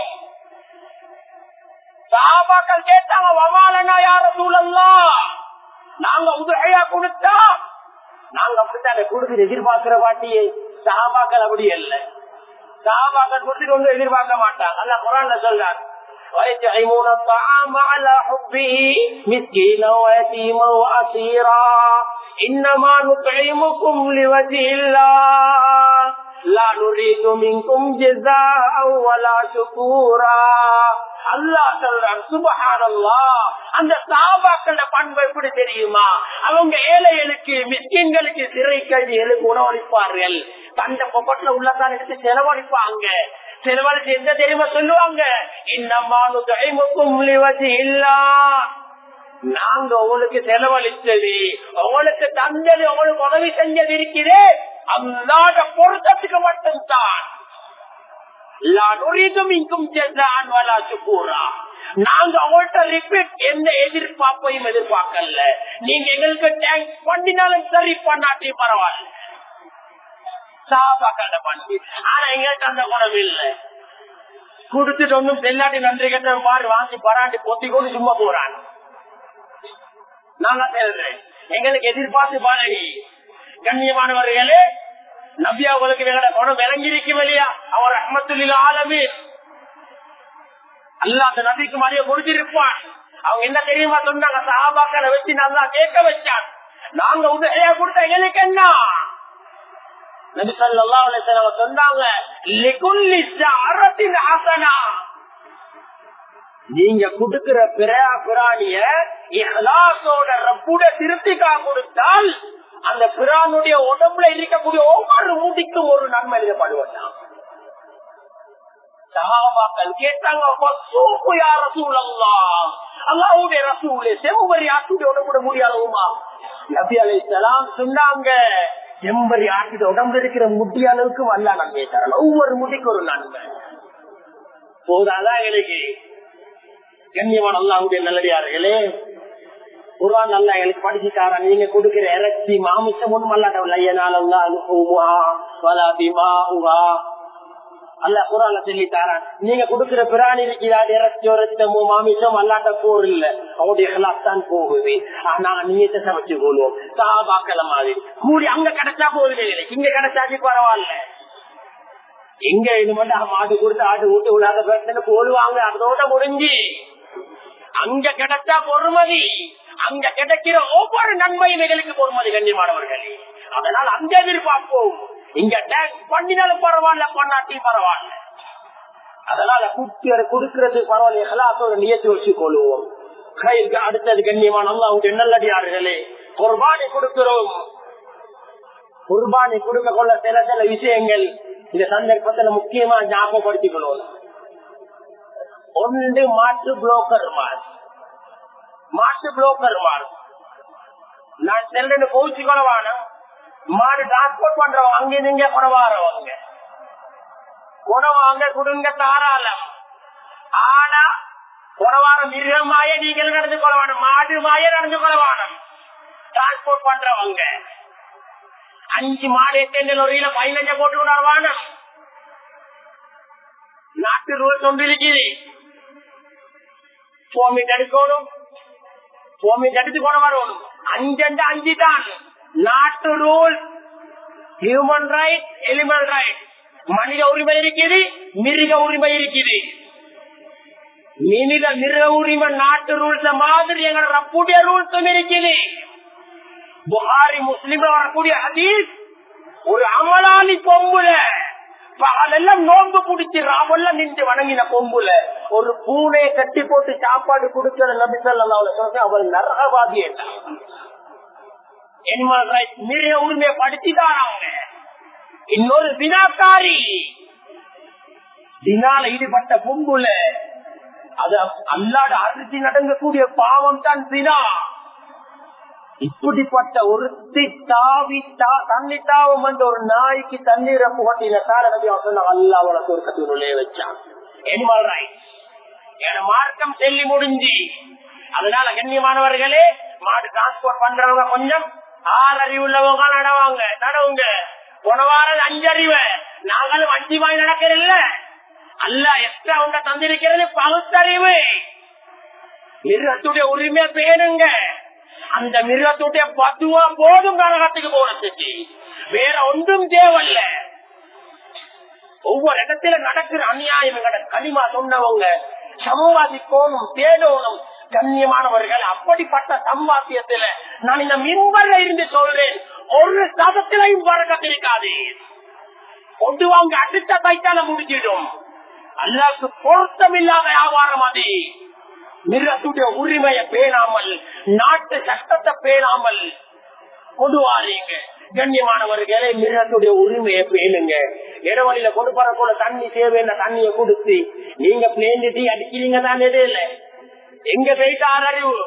சாபாக்கள் கேட்டாங்க வமாலனா யார சூழல்லாம் நாங்க உதகையா கொடுத்தா நாங்க அப்படித்தான் கொடுத்து எதிர்பார்க்கிற பாட்டியை சாபாக்கள் அப்படி அல்ல சாபாக்கள் கொடுத்துட்டு ஒன்றும் எதிர்பார்க்க மாட்டாங்க அல்ல குரான்ல சொல்றாங்க ويطعمون الطعام على حبه مسكينا ويتيما واسيرا انما نطعمكم لوجه الله لا نريد منكم جزاء ولا شكورا அல்லாஹ் சொல்றான் சுபஹானல்லா அந்த சாபாக்கள பண்பு எப்படி தெரியுமா அவங்க ஏழைகளுக்கு மிஸ்கின்களுக்கு சிறை கல்விகளுக்கு உணவளிப்பார்கள் தந்த பொக்கட்ல உள்ளதான் எடுத்து செலவழிப்பாங்க செலவழிச்சு எந்த தெரியுமா சொல்லுவாங்க இன்னமானு கைமுக்கும் இல்லா நாங்க உங்களுக்கு செலவழித்தது உங்களுக்கு தந்தது உங்களுக்கு உதவி செஞ்சது இருக்கிறே அல்லாத பொருத்தத்துக்கு மட்டும்தான் நாங்க அவங்கள்ட்ட ரிப்பீட் எந்த எதிர்பார்ப்பையும் எதிர்பார்க்கல நீங்க எங்களுக்கு டேங்க் பண்ணினாலும் சரி பண்ணாட்டி பரவாயில்ல சாபாக்காண்ட பண்ணி ஆனா எங்கள்கிட்ட அந்த குணம் இல்லை குடுத்துட்டு ஒன்றும் செல்லாட்டி நன்றி கட்ட பாரு வாங்கி பராண்டி பொத்தி கொண்டு சும்மா போறான் நாங்க சொல்றேன் எங்களுக்கு எதிர்பார்த்து பாருங்க கண்ணியமானவர்களே நபியா உங்களுக்கு எங்களோட குணம் விளங்கியிருக்கும் இல்லையா அவர் அஹமத்துல்ல ஆலமே அல்ல அந்த நபிக்கு மறைய முடிஞ்சிருப்பான் அவங்க என்ன தெரியுமா சொன்னாங்க சாபாக்களை வச்சு நல்லா கேட்க வச்சான் நாங்க உதவியா கொடுத்த எங்களுக்கு என்ன நபி சொல்லா சொன்னாங்க நீங்க குடுக்கிற பிரா பிராணிய இஹ்லாசோட ரப்புட திருப்திக்கா கொடுத்தால் அந்த பிரானுடைய உடம்புல இருக்கக்கூடிய ஒவ்வொரு மூடிக்கும் ஒரு நன்மை எழுதப்படுவதா சகாபாக்கள் கேட்டாங்க அல்லாவுடைய ரசூலே செவ்வரி ஆட்டுடைய உடம்புட முடியாதவுமா நபி அலை சலாம் சொன்னாங்க செம்பரி ஆட்டுடைய உடம்பு இருக்கிற முட்டி அளவுக்கு வல்ல நன்மை தரலாம் ஒவ்வொரு முடிக்கு ஒரு நன்மை போதாதான் எனக்கு கண்ணியமான அல்லாவுடைய நல்லடியார்களே குரான் நல்லா எனக்கு படிச்சுட்டாரா நீங்க கொடுக்கிற இறைச்சி மாமிசம் ஒண்ணும் அல்ல குரான சொல்லித்தாரான் நீங்க கொடுக்கிற பிராணி இருக்கிறார் இறைச்சியோ ரத்தமோ மாமிசம் அல்லாட்ட போர் இல்ல அவருடைய கிளாஸ் தான் போகுது ஆனா நீங்க சமைச்சு கொள்வோம் சாபாக்கல மாதிரி கூடி அங்க கிடைச்சா போகுது இங்க கிடைச்சாச்சு பரவாயில்ல எங்க இது மட்டும் மாடு கொடுத்து ஆடு ஊட்டு விடாத பிரச்சனை போடுவாங்க அதோட முடிஞ்சு அங்க கிடைச்சா பொறுமதி அங்க கிடைக்கிற ஒவ்வொரு நன்மையும் எங்களுக்கு பொறுமதி கண்ணியமானவர்களே அதனால் அங்க எதிர்பார்ப்போம் இங்க டேக்ஸ் பண்ணினாலும் பரவாயில்ல பண்ணாட்டி பரவாயில்ல அதனால குட்டியரை கொடுக்கறது பரவாயில்ல எல்லாத்தோட நியத்து வச்சு கொள்வோம் கைக்கு அடுத்தது கண்ணியமான அவங்க நல்லடியார்களே குர்பானி கொடுக்கிறோம் குர்பானி கொடுக்க கொள்ள சில சில விஷயங்கள் இந்த சந்தர்ப்பத்துல முக்கியமா ஞாபகப்படுத்திக் கொள்வோம் ஒன்று மாற்று புரோக்கர் மார் மாட்டு புரோக்கர் மாறு நான் செல்லுன்னு கோச்சு கொலவான மாடு டிரான்ஸ்போர்ட் பண்றவங்க அங்க நீங்க குறவாறவங்க குணவாங்க குடுங்க தாராளம் ஆனா குறவான மிருகமாய நீங்கள் நடந்து கொள்ளவானம் மாடு மாய நடந்து கொள்ளவானம் டிரான்ஸ்போர்ட் பண்றவங்க அஞ்சு மாடு எட்டு லொரியில பதினஞ்ச போட்டு விடுவானம் நாட்டு ரூல்ஸ் ஒன்று இருக்குது போமிட் எடுக்கணும் போமிட் எடுத்து கொண்டு வரணும் அஞ்சு அஞ்சு தான் நாட்டு rule human right animal right மனித உரிமை இருக்குது மிருக உரிமை இருக்குது நிமிட மிருக உரிமை நாட்டு ரூல்ஸ் மாதிரி எங்களோட ரப்புடைய ரூல்ஸும் இருக்குது புகாரி முஸ்லிம் வரக்கூடிய ஹதீஸ் ஒரு அமலாளி பொம்புல அதெல்லாம் நோன்பு பிடிச்சி ராவெல்லாம் நின்று வணங்கின பொம்புல ஒரு பூனையை கட்டி போட்டு சாப்பாடு கொடுக்கிற நபிசல்ல அவர் நரகவாதி மிருக உரிமையை படிச்சுதான் அவங்க இன்னொரு தினாக்காரி தினால ஈடுபட்ட பொம்புல அது அல்லாட அரிசி நடங்கக்கூடிய பாவம் தான் தினா இப்படிப்பட்ட ஒரு தாவி தண்ணி தாவம் வந்து ஒரு நாய்க்கு தண்ணீரை புகட்டின காரணத்தை அல்லா அவளை சொர்க்கத்தினுள்ளே வச்சான் எனிமல் ரைட்ஸ் என மார்க்கம் செல்லி முடிஞ்சு அதனால கண்ணியமானவர்களே மாடு டிரான்ஸ்போர்ட் பண்றவங்க கொஞ்சம் ஆறறிவு உள்ளவங்க நடவாங்க நடவுங்க போன வாரம் அஞ்சறிவு நாங்களும் அஞ்சு வாய் நடக்கிறதில்ல அல்ல எக்ஸ்ட்ரா உண்ட தந்திருக்கிறது பகுத்தறிவு மிருகத்துடைய உரிமையை பேணுங்க அந்த மிருகத்துடைய பத்துவா போதும் நரகத்துக்கு போறதுக்கு வேற ஒன்றும் தேவையில்ல ஒவ்வொரு இடத்துல நடக்கிற அநியாயம் களிமா சொன்னவங்க சம்பாதிக்கணும் தேடணும் கண்ணியமானவர்கள் அப்படிப்பட்ட சம்பாத்தியத்துல நான் இந்த மின்பர்ல இருந்து சொல்றேன் ஒரு சதத்திலையும் வரக்கத்திருக்காது கொண்டு வாங்க அடுத்த தைத்தால முடிஞ்சிடும் அல்லாக்கு பொருத்தமில்லாத வியாபாரம் அது மிருகத்துடைய உரிமையை பேணாமல் நாட்டு சட்டத்தை பேணாமல் கொண்டு வாரீங்க கண்ணியமானவர்களே மிருகத்துடைய உரிமையை பேணுங்க இடவழியில கொண்டு போற போல தண்ணி தேவையான தண்ணியை கொடுத்து நீங்க பிளேன் டீ அடிக்கிறீங்க தான் இடையில எங்க போயிட்டு ஆறறிவு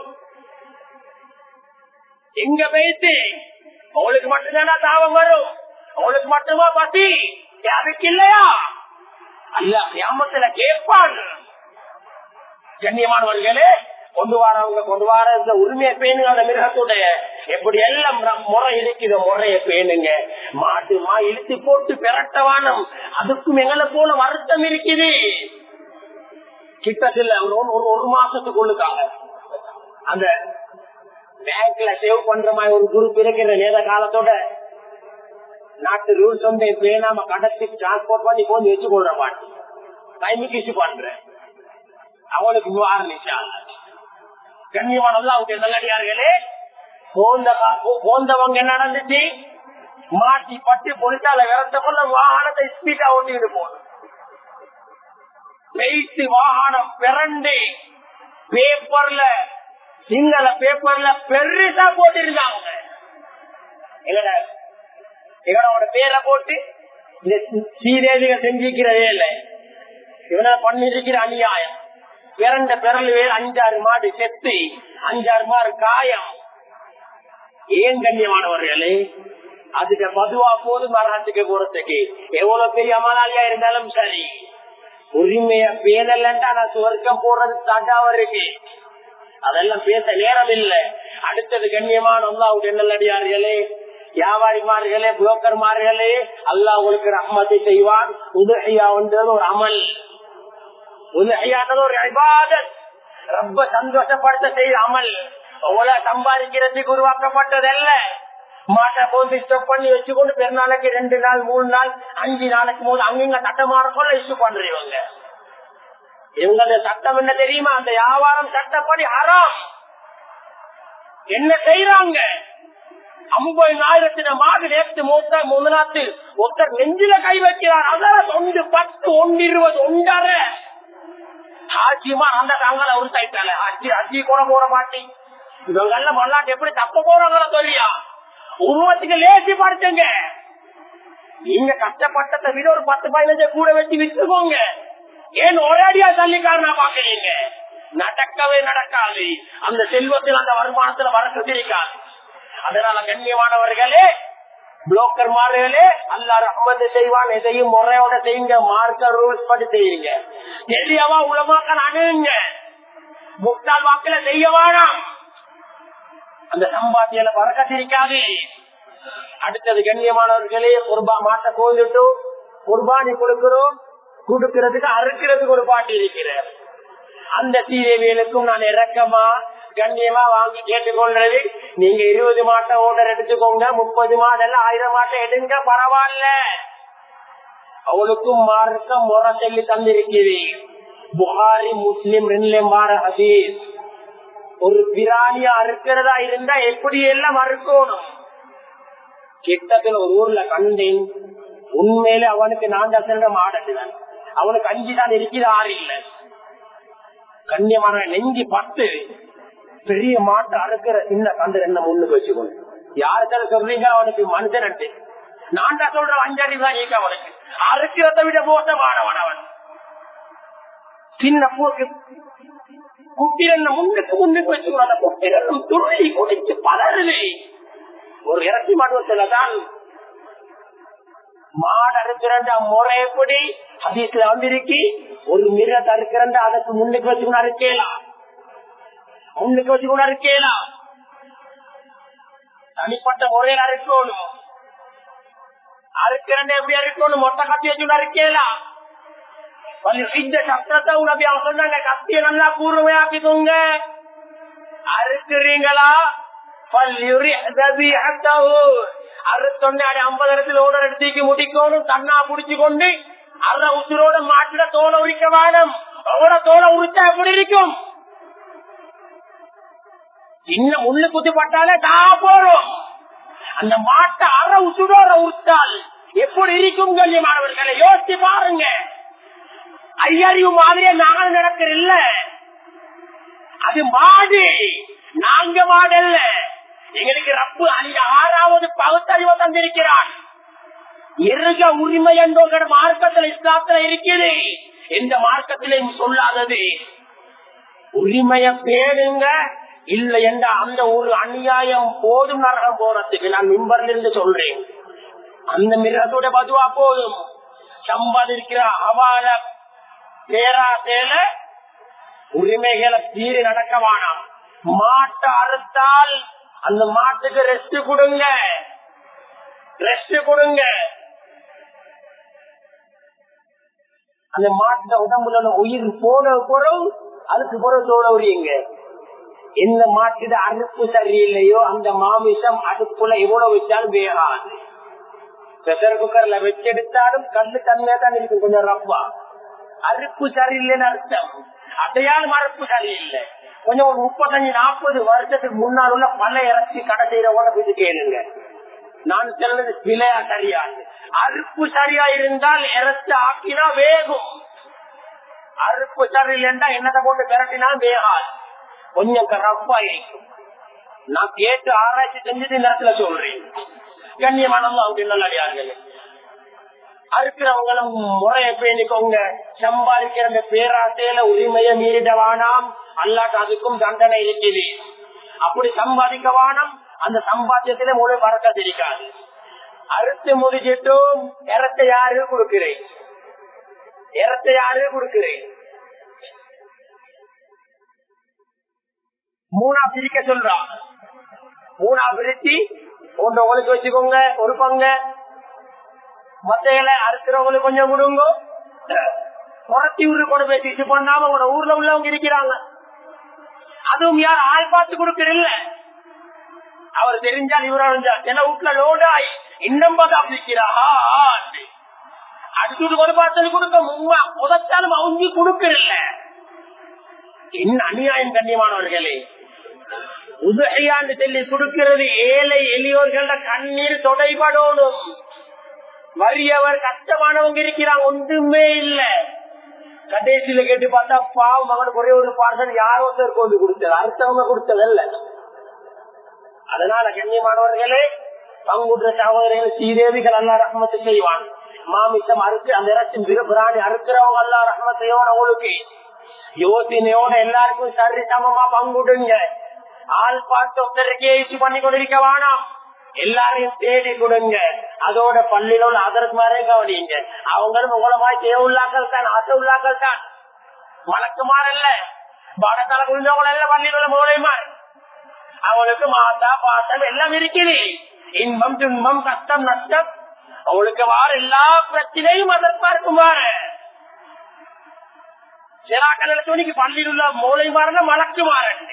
எங்க போயிட்டு அவளுக்கு மட்டும்தானா தாவம் வரும் அவளுக்கு மட்டுமா பசி யாருக்கு இல்லையா அல்ல கிராமத்துல கேட்பான் கண்ணியமானவர்களே கொண்டு வரவங்க கொண்டு வர இந்த உரிமையை பேணுங்க அந்த மிருகத்துடைய எப்படி எல்லாம் முறை இருக்குது முறைய பேணுங்க மாட்டு மா இழுத்து போட்டு பெரட்டவானம் அதுக்கும் எங்களை போல வருத்தம் இருக்குது கிட்டத்தில் ஒரு ஒரு மாசத்துக்குள்ளுக்காக அந்த பேங்க்ல சேவ் பண்ற மாதிரி ஒரு குரூப் இருக்கிற நேர காலத்தோட நாட்டு ரூல்ஸ் வந்து பேனாம கடத்தி டிரான்ஸ்போர்ட் பண்ணி கொஞ்சம் வச்சு கொள்ற பாட்டு டைமுக்கு இஷ்யூ பண்றேன் அவனுக்கு ஆரம்பிச்சாங்க கண்ணியமானது அவங்க நல்லடியார்களே போந்தவங்க என்ன நடந்துச்சு மாட்டி பட்டு பொலிசால விரட்டக்குள்ள வாகனத்தை ஸ்பீடா ஓட்டிட்டு போகணும் வெயிட்டு வாகனம் பிறண்டு பேப்பர்ல சிங்கள பேப்பர்ல பெருசா போட்டிருந்தாங்க எங்கட எங்களோட பேரை போட்டு இந்த சீரேவிக செஞ்சிருக்கிறதே இல்லை இவனை பண்ணிருக்கிற அநியாயம் பிறந்த பிறல் வேறு அஞ்சாறு மாடு செத்து அஞ்சாறு மாடு காயம் ஏன் கண்ணியமானவர்களே அதுக்கு பதுவா போதும் மரணத்துக்கு போறதுக்கு எவ்வளவு பெரிய அமலாளியா இருந்தாலும் சரி உரிமைய பேதல்லன்ட்டா நான் சுவர்க்கம் போறது தட்டாவ இருக்கு அதெல்லாம் பேச நேரம் இல்லை அடுத்தது கண்ணியமான அல்லாவுடைய நல்லடியார்களே வியாபாரிமார்களே புரோக்கர்மார்களே அல்லாஹ் உங்களுக்கு ரஹ்மத்தை செய்வான் உதகையான்றது ஒரு அமல் உதகையானது ஒரு இபாதத் ரொம்ப சந்தோஷப்படுத்த செய்த அமல் உங்களை சம்பாதிக்கிறதுக்கு உருவாக்கப்பட்டதல்ல மாட்டை போந்து ஸ்டெப் பண்ணி வச்சுக்கொண்டு பெருநாளைக்கு ரெண்டு நாள் மூணு நாள் அஞ்சு நாளைக்கு போது அங்கங்க சட்டமான சொல்ல இஷ்யூ பண்றீங்க இவங்க சட்டம் என்ன தெரியுமா அந்த வியாபாரம் சட்டப்படி அறம் என்ன செய்யறாங்க ஐம்பதாயிரத்தின மாடு நேற்று மூத்த முதலாத்து ஒருத்தர் நெஞ்சில கை வைக்கிறார் அதான் ஒன்று பத்து ஒன்று இருபது ஒன்றரை ஆட்சியுமா அந்த தாங்கள ஒரு சைட்டால அச்சி அச்சி கூட போற மாட்டி இவங்க எல்லாம் மல்லாட்டு எப்படி தப்ப போறாங்களோ சொல்லியா உருவத்துக்கு லேசி படுத்துங்க நீங்க கஷ்டப்பட்டதை விட ஒரு பத்து பதினஞ்சு கூட வச்சு விட்டுக்கோங்க ஏன் ஒரேடியா தள்ளிக்காரனா பாக்குறீங்க நடக்கவே நடக்காது அந்த செல்வத்தில் அந்த வருமானத்துல வரக்கு இருக்காது அதனால கண்ணியமானவர்களே புரோக்கர் மார்களே அல்லா ரஹ்மது செய்வான் எதையும் முறையோட செய்யுங்க மார்க்க ரூல்ஸ் படி செய்யுங்க தெரியவா உலமாக்கள் அணுகுங்க முட்டாள் வாக்குல செய்ய வேணாம் அந்த சம்பாத்தியில பறக்கத்திருக்காது அடுத்தது கண்ணியமானவர்களே குர்பா மாட்ட கோந்துட்டு குர்பானி கொடுக்கிறோம் கொடுக்கிறதுக்கு அறுக்கிறதுக்கு ஒரு பாட்டு இருக்கிறார் அந்த சீதேவியலுக்கும் நான் இறக்கமா கண்ணியமா வாங்கி கேட்டுக்கொள்றது நீங்க இருபது மாட்டை ஓட்டர் எடுத்துக்கோங்க முப்பது மாடல் ஆயிரம் மாட்டை எடுங்க பரவாயில்ல அவளுக்கும் மார்க்க முறை சொல்லி தந்திருக்கிறேன் புகாரி முஸ்லிம் ரெண்டுலயும் வார ஹதீஸ் ஒரு பிராணியா அறுக்கிறதா இருந்தா எப்படி எல்லாம் அறுக்கணும் கிட்டத்துல ஒரு ஊர்ல கண்டேன் உண்மையில அவனுக்கு நான் தான் மாடட்டுதான் அவனுக்கு அஞ்சு தான் இருக்கிற ஆறு இல்ல கண்ணியமான நெஞ்சி பத்து பெரிய மாட்டை அறுக்கிற சின்ன கண்டு என்ன முன்னுக்கு வச்சுக்கணும் யாருக்கான சொல்றீங்க அவனுக்கு மனுஷன் நான் தான் சொல்றேன் அஞ்சறிவு தான் நீக்க அவனுக்கு அறுக்கிறத விட மோசமானவன் அவன் சின்ன பூக்கு குட்டிரன் முன்னுக்கு முன்னுக்கு வச்சுக்கணும் அந்த குட்டிரன் துள்ளி குடிச்சு பலருது ஒரு இறச்சி மாட்டுவத்துல தான் மாடு அறுக்கிறண்ட முறை எப்படி ஹதீஸ்ல வந்திருக்கி ஒரு மிருகத்தை அறுக்கிறண்ட அதுக்கு முன்னுக்கு வச்சுக்கணும் அறுக்கலாம் முன்னுக்கு வச்சுக்கணும் அறுக்கலாம் தனிப்பட்ட முறையில் அறுக்கணும் அறுக்கிறண்ட எப்படி அறுக்கணும் மொத்த கத்தி வச்சுக்கணும் அறுக்கலாம் இந்த சத்திரத்தை உனக்கு அவங்க சொன்னாங்க கத்திய நல்லா கூர்மையாக்கிக்கோங்க அறுக்கிறீங்களா ஐம்பதாயிரத்தில் ஓடர் எடுத்து முடிக்கணும் தன்னா புடிச்சு கொண்டு அற உசுரோட மாட்டுல தோலை உரிக்க வேணும் அவட தோலை உரிச்சா எப்படி இருக்கும் இன்னும் முள்ளு குத்தி பட்டாலே தா போறோம் அந்த மாட்டை அற உசுரோட உரித்தால் எப்படி இருக்கும் கண்ணியமானவர்களை யோசிச்சு பாருங்க ஐயறிவு மாதிரியே நாங்கள் நடக்கிற இல்ல அது மாடு நாங்க மாடல்ல எங்களுக்கு ரப்பு அந்த ஆறாவது பகுத்தறிவை தந்திருக்கிறான் இருக உரிமை என்ற மார்க்கத்தில் இஸ்லாத்துல இருக்குது எந்த மார்க்கத்திலையும் சொல்லாதது உரிமைய பேடுங்க இல்ல என்ற அந்த ஒரு அநியாயம் போதும் நரகம் போறதுக்கு நான் மிம்பர்ல இருந்து சொல்றேன் அந்த மிருகத்தோட பதுவா போதும் சம்பாதிக்கிற அவால பேராசேல உரிமைகளை தீரி நடக்க வேணாம் மாட்டை அறுத்தால் அந்த மாட்டுக்கு ரெஸ்ட் கொடுங்க ரெஸ்ட் கொடுங்க அந்த மாட்டு உடம்புல உள்ள உயிர் போன குறவு அதுக்கு பிறகு தோட உரியுங்க எந்த மாட்டுட அறுப்பு சரியில்லையோ அந்த மாமிசம் அடுப்புல எவ்வளவு வச்சாலும் வேகாது பிரஷர் குக்கர்ல வச்செடுத்தாலும் கல்லு தன்மையா தான் இருக்கும் கொஞ்சம் ரப்பா அறுப்பு சரியில்லைன்னு அர்த்தம் அதையாலும் அறுப்பு சரியில்லை கொஞ்சம் ஒரு முப்பத்தஞ்சு நாற்பது வருஷத்துக்கு முன்னால் உள்ள பல இறச்சி கடை செய்யறவங்க போயிட்டு கேளுங்க நான் சொல்றது பிழையா சரியாது அறுப்பு சரியா இருந்தால் இறச்சி ஆக்கினா வேகும் அறுப்பு சரியில்லைன்னா என்னத்தை போட்டு விரட்டினாலும் வேகாது கொஞ்சம் ரப்பா இருக்கும் நான் கேட்டு ஆராய்ச்சி செஞ்சுட்டு இந்த இடத்துல சொல்றேன் கண்ணியமானவங்க அவங்க நல்லடியார்கள் அறுக்கிறவங்களும் முறையை பேணிக்கோங்க சம்பாதிக்கிற அந்த பேராசையில உரிமையை மீறிட வானாம் அல்லாட்டு அதுக்கும் தண்டனை இருக்குது அப்படி சம்பாதிக்க வானம் அந்த சம்பாத்தியத்தில முழு பறக்க தெரிக்காது அறுத்து முடிச்சிட்டும் இறத்தை யாரு கொடுக்கிறேன் இறத்தை யாரு கொடுக்கிறேன் மூணா பிரிக்க சொல்றான் மூணா பிரிச்சு ஒன்று உங்களுக்கு வச்சுக்கோங்க ஒரு பங்க மத்தையில அறுக்கிறவங்களுக்கு கொஞ்சம் கொடுங்க குறைச்சி ஊரு கொண்டு போய் திட்டு பண்ணாம உங்களோட ஊர்ல உள்ளவங்க இருக்கிறாங்க அதுவும் யார் ஆள் பார்த்து கொடுக்கறதில்ல அவர் தெரிஞ்சால் இவரா சில வீட்டுல லோடாய் இன்னும் பார்த்தா பிடிக்கிறா அடுத்தது ஒரு பார்சல் கொடுக்க மும்மா உதச்சாலும் அவங்க கொடுக்கறதில்ல என்ன அநியாயம் கண்ணியமானவர்களே உதகையாண்டு சொல்லி கொடுக்கிறது ஏழை எளியோர்கள கண்ணீர் தொடைபடணும் வறியவர் கஷ்டமானவங்க இருக்கிறாங்க ஒன்றுமே இல்ல கடைசியில கேட்டு பார்த்தா பாவம் அவனுக்கு ஒரே ஒரு பார்சல் யாரோ ஒருத்தர் கொண்டு கொடுத்தது அடுத்தவங்க கொடுத்தது இல்ல அதனால கண்ணியமானவர்களே பங்குற்ற சகோதரர்கள் ஸ்ரீதேவிகள் அல்லா ரஹமத்து செய்வான் மாமிசம் அறுக்கு அந்த இடத்தின் பிராணி அறுக்கிறவங்க அல்லா ரஹமத்தையோட உங்களுக்கு யோசனையோட எல்லாருக்கும் சரி சமமா பங்குடுங்க ஆள் பார்த்து ஒருத்தருக்கே இச்சு பண்ணி கொண்டிருக்க வேணாம் எல்லாரையும் தேடி கொடுங்க அதோட பள்ளியில உள்ள அதற்கு மாதிரி கவனிங்க அவங்களும் உங்களை மாதிரி தேவ உள்ளாக்கள் தான் அச உள்ளாக்கள் தான் வழக்குமார் இல்ல பாடத்தால புரிஞ்சவங்க எல்லாம் பள்ளியில உள்ள மூலைமார் அவங்களுக்கு மாத்தா பாசம் எல்லாம் இருக்குது இன்பம் துன்பம் கஷ்டம் நஷ்டம் அவங்களுக்கு வார எல்லா பிரச்சனையும் அதற்கா இருக்குமாறு சிலாக்கள் துணிக்கு பள்ளியில் உள்ள மூளை மாறன மலக்கு மாறண்டு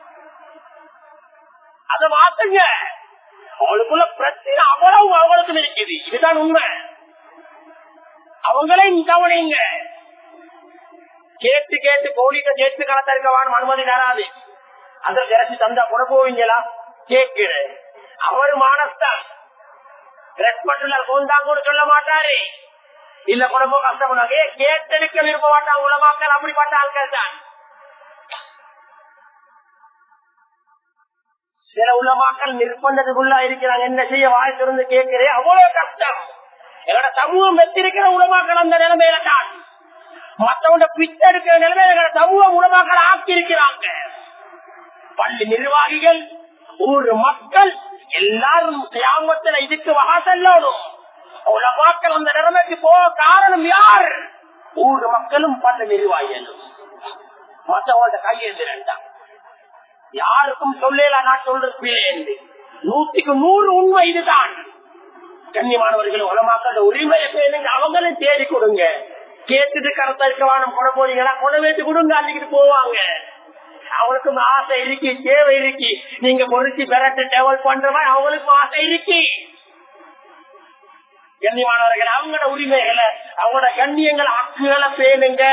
அதை மாத்துங்க அவளுக்குள்ள பிரச்சனை அவ்வளவு அவளுக்கு இருக்குது இதுதான் உண்மை அவங்களையும் கவனிங்க கேட்டு கேட்டு கோழிக்க சேர்த்து கணத்த இருக்கவான்னு அனுமதி தராது அந்த இறச்சி தந்தா கூட போவீங்களா கேட்கிறேன் அவரு மானஸ்தான் ரெஸ்பெக்ட்ல போந்தான் கூட சொல்ல மாட்டாரு இல்ல கூட போ கஷ்டப்படுவாங்க ஏன் கேட்டெடுக்க விரும்ப மாட்டாங்க உலமாக்கள் அப்படிப்பட்ட ஆட்கள் தான் சில உலமாக்கள் நிர்பந்தத்துக்குள்ளா இருக்கிறாங்க என்ன செய்ய வாய் திறந்து கேட்கிறேன் அவ்வளவு கஷ்டம் எங்களோட சமூகம் வெத்திருக்கிற உலமாக்கள் அந்த நிலைமையில தான் மற்றவங்க பிச்செடுக்கிற நிலைமையில எங்களோட சமூகம் உலமாக்கள் ஆக்கி இருக்கிறாங்க பள்ளி நிர்வாகிகள் ஊர் மக்கள் எல்லாரும் கிராமத்துல இதுக்கு வகை செல்லணும் உலமாக்கள் அந்த நிலைமைக்கு போக காரணம் யார் ஊர் மக்களும் பள்ளி நிர்வாகிகளும் மற்றவங்களோட கையெழுந்திரண்டான் யாருக்கும் சொல்லல நான் சொல்றது பிள்ளை என்று நூத்திக்கு நூறு உண்மை இதுதான் கண்ணியமானவர்கள் உலமாக்களோட உரிமையை பேருங்க அவங்களும் தேடி கொடுங்க கேட்டுட்டு கருத்தா இருக்கவானம் கொட போறீங்களா கொட வேட்டு கொடுங்க அன்னைக்கு போவாங்க அவங்களுக்கும் ஆசை இருக்கு தேவை இருக்கு நீங்க பொறிச்சு பெறட்டு டெவல் பண்ற மாதிரி அவங்களுக்கும் ஆசை இருக்கு கண்ணியமானவர்கள் அவங்களோட உரிமைகளை அவங்களோட கண்ணியங்கள் அக்குகளை பேணுங்க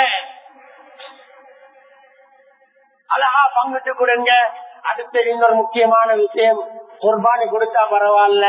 அழகா பங்கிட்டு கொடுங்க அடுத்த இன்னொரு முக்கியமான விஷயம் குர்பானி கொடுத்தா பரவாயில்ல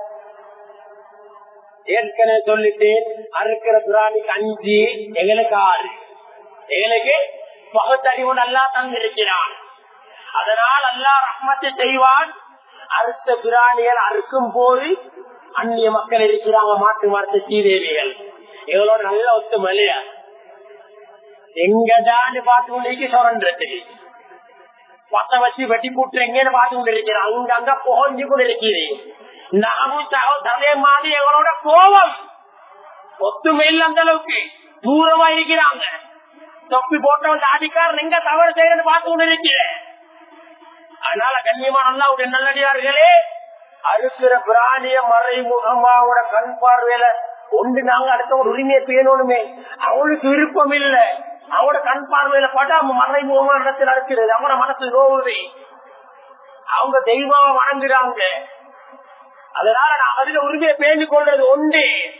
ஏற்கனவே சொல்லிட்டு அறுக்கிற பிராணிக்கு அஞ்சு எங்களுக்கு ஆறு எங்களுக்கு பகுத்தறிவு நல்லா தந்திருக்கிறான் அதனால் அல்லா ரஹ்மத்தை செய்வான் அறுத்த பிராணிகள் அறுக்கும் போது அந்நிய மக்கள் இருக்கிறாங்க மாட்டு மரத்த சீதேவிகள் எங்களோட நல்ல ஒத்துமை இல்லையா எங்கதான் பார்த்து கொண்டிருக்க சுரண்டது பத்த வச்சு வெட்டி போட்டு எங்கன்னு பார்த்து கொண்டு இருக்கிறேன் அங்க அங்க புகஞ்சு கொண்டு இருக்கிறேன் நாமும் அதே மாதிரி எங்களோட கோபம் ஒத்துமை இல்லை அந்த அளவுக்கு தூரமா இருக்கிறாங்க தொப்பி போட்டவன் தாடிக்காரன் எங்க தவறு செய்யறது பார்த்து கொண்டு இருக்கிறேன் அதனால கண்ணியமா நல்லா உடைய நல்லடியார்களே அறுக்கிற பிராணிய மறைமுகமாவோட கண் பார்வையில ஒன்று நாங்க அடுத்தவங்க உரிமையை பேணணுமே அவளுக்கு விருப்பம் இல்லை அவனோட கண் பார்வையில பட்டா மறைமுகமான இடத்தில் அறுக்கிறது அவனோட மனசு நோவுது அவங்க தெய்வமா வணங்குறாங்க அதனால நான் அதுல உரிமையை பேணிக் கொள்றது ஒன்று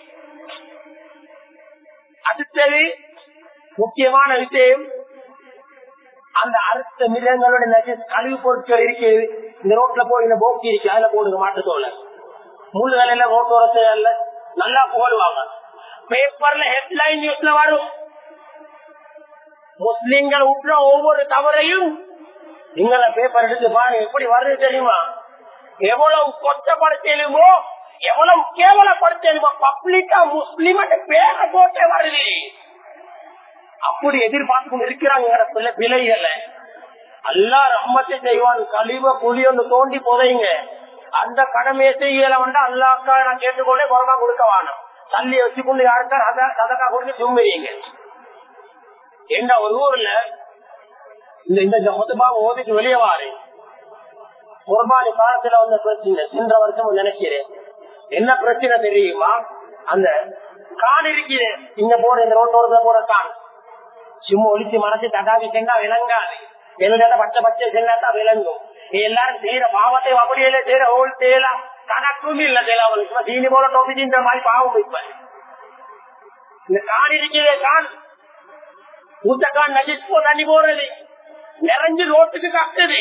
அடுத்தது முக்கியமான விஷயம் அந்த அடுத்த மிருகங்களோட நஜஸ் கழிவு பொருட்கள் இருக்கிறது இந்த ரோட்ல போய் இந்த போக்கி இருக்கு அதுல போடுங்க மாட்டுத்தோல முள்ளு வேலையில ரோட்டோரத்துல நல்லா புகழுவாங்க பேப்பர்ல ஹெட்லைன் நியூஸ்ல வரும் முஸ்லிம்கள் விட்டுற ஒவ்வொரு தவறையும் நீங்கள பேப்பர் எடுத்து பாருங்க எப்படி வருது தெரியுமா எவ்வளவு கொச்சப்படுத்தலுமோ எவ்வளவு கேவலப்படுத்தலுமோ பப்ளிக்கா முஸ்லிம் பேரை போட்டே வருது அப்படி எதிர்பார்த்து கொண்டு இருக்கிறாங்க பிள்ளைகள் அல்லா ரம்மத்தை செய்வான் கழிவ புலி ஒன்று தோண்டி புதையுங்க அந்த கடமையை செய்யல வந்து அல்லாக்கா நான் கேட்டுக்கொண்டே குரமா கொடுக்க வாணும் தள்ளி வச்சுக்கொண்டு யாருக்கா சதக்கா கொடுத்து சும்மிறீங்க எங்க ஒரு ஊர்ல இந்த இந்த மொத்தமா ஓதிட்டு வெளியே வாரு குர்பானி காலத்துல வந்த பிரச்சனை சென்ற வருஷம் நினைக்கிறேன் என்ன பிரச்சனை தெரியுமா அந்த கான் இருக்கிறேன் இங்க போற இந்த ரோட்டோரத்துல போற கான் சும்மா ஒழிச்சு மனசு தடாவி சென்றா விளங்காது எழுதாத பச்சை பச்சை சென்னாதான் விளங்கும் எல்லாரும் செய்யற பாவத்தை அப்படியே செய்யற ஓல் செய்யலாம் கணக்கும் இல்ல செய்யலாம் அவங்களுக்கு தீனி போல டொபின்ற மாதிரி பாவம் இப்ப இந்த கான் இருக்கிறே கான் ஊத்தக்கான் நஜிஸ் போ தண்ணி போறது நிறைஞ்சு ரோட்டுக்கு கட்டுது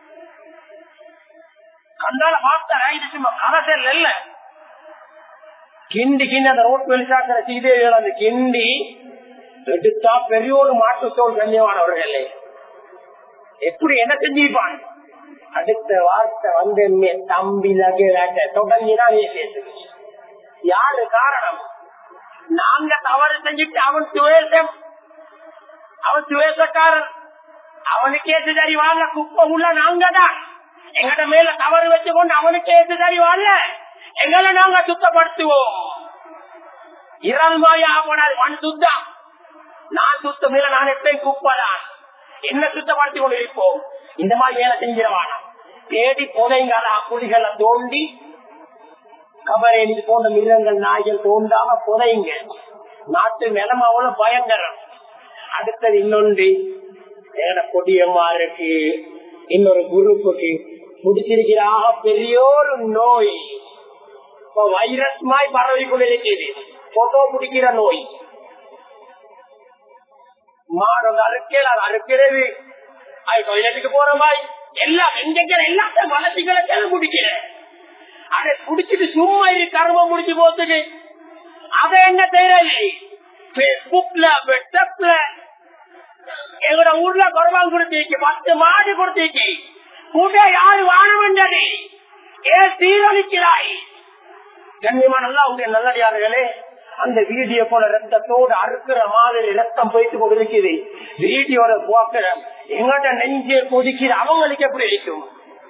கண்டால பார்த்தா இது சும்மா அரசல் இல்ல கிண்டி கிண்டி அந்த ரோட் வெளிச்சாக்கிற சீதேவிகள் அந்த கிண்டி எடுத்தா பெரிய ஒரு மாட்டுத்தோல் கண்ணியமானவர்களே எப்படி என்ன செஞ்சிருப்பான் அடுத்த வார்த்தை வந்து தம்பி லகேட்ட தொடங்கிதான் பேசுது யாரு காரணம் நாங்க தவறு செஞ்சுட்டு அவன் துவேசம் அவன் துவேசக்காரன் அவனுக்கு ஏற்று சரி வாங்க குப்பை உள்ள நாங்க தான் எங்கட மேல தவறு வச்சு கொண்டு அவனுக்கு ஏற்று சரி வாங்க எங்களை நாங்க சுத்தப்படுத்துவோம் இறால் மாயா போனாது மண் சுத்தம் நான் சுத்தம் இல்ல நான் எப்பயும் குப்பதான் என்ன சுத்தப்படுத்தி கொண்டு இருப்போம் இந்த மாதிரி வேலை செஞ்சிடவானா தேடி புதைங்கால குழிகளை தோண்டி கபரேணி போன்ற மிருகங்கள் நாய்கள் தோண்டாம புதைங்க நாட்டு நிலம் அவ்வளவு பயங்கரம் அடுத்தது இன்னொன்று ஏன கொடியம்மாருக்கு இன்னொரு குரூப்புக்கு முடிச்சிருக்கிறாக பெரிய ஒரு நோய் வைரஸ் மாய் பரவி கொண்டிருக்கிறது போட்டோ பிடிக்கிற நோய் மாடு அறுக்கல அது அறுக்கிறது அது டொய்லெட்டுக்கு போற மாதிரி எல்லாம் எங்க எல்லாத்தையும் வளர்ச்சிகளை முடிக்கிறேன் அதை குடிச்சிட்டு சும்மா இரு கர்மம் முடிச்சு போத்துக்கு அதை என்ன செய்யறது பேஸ்புக்ல வாட்ஸ்அப்ல எங்களோட ஊர்ல குரபாங்க கொடுத்தீங்க பத்து மாடு கொடுத்தீங்க கூட யாரு வாழ வேண்டது ஏன் சீரழிக்கிறாய் கண்ணியமா நல்லா உங்க நல்லடியார்களே அந்த வீடியோ போல ரத்தத்தோடு அறுக்கிற மாதிரி ரத்தம் போயிட்டு கொண்டிருக்குது வீடியோல போக்குற எங்கள்கிட்ட நெஞ்சே கொதிக்கிற அவங்களுக்கு எப்படி இருக்கும்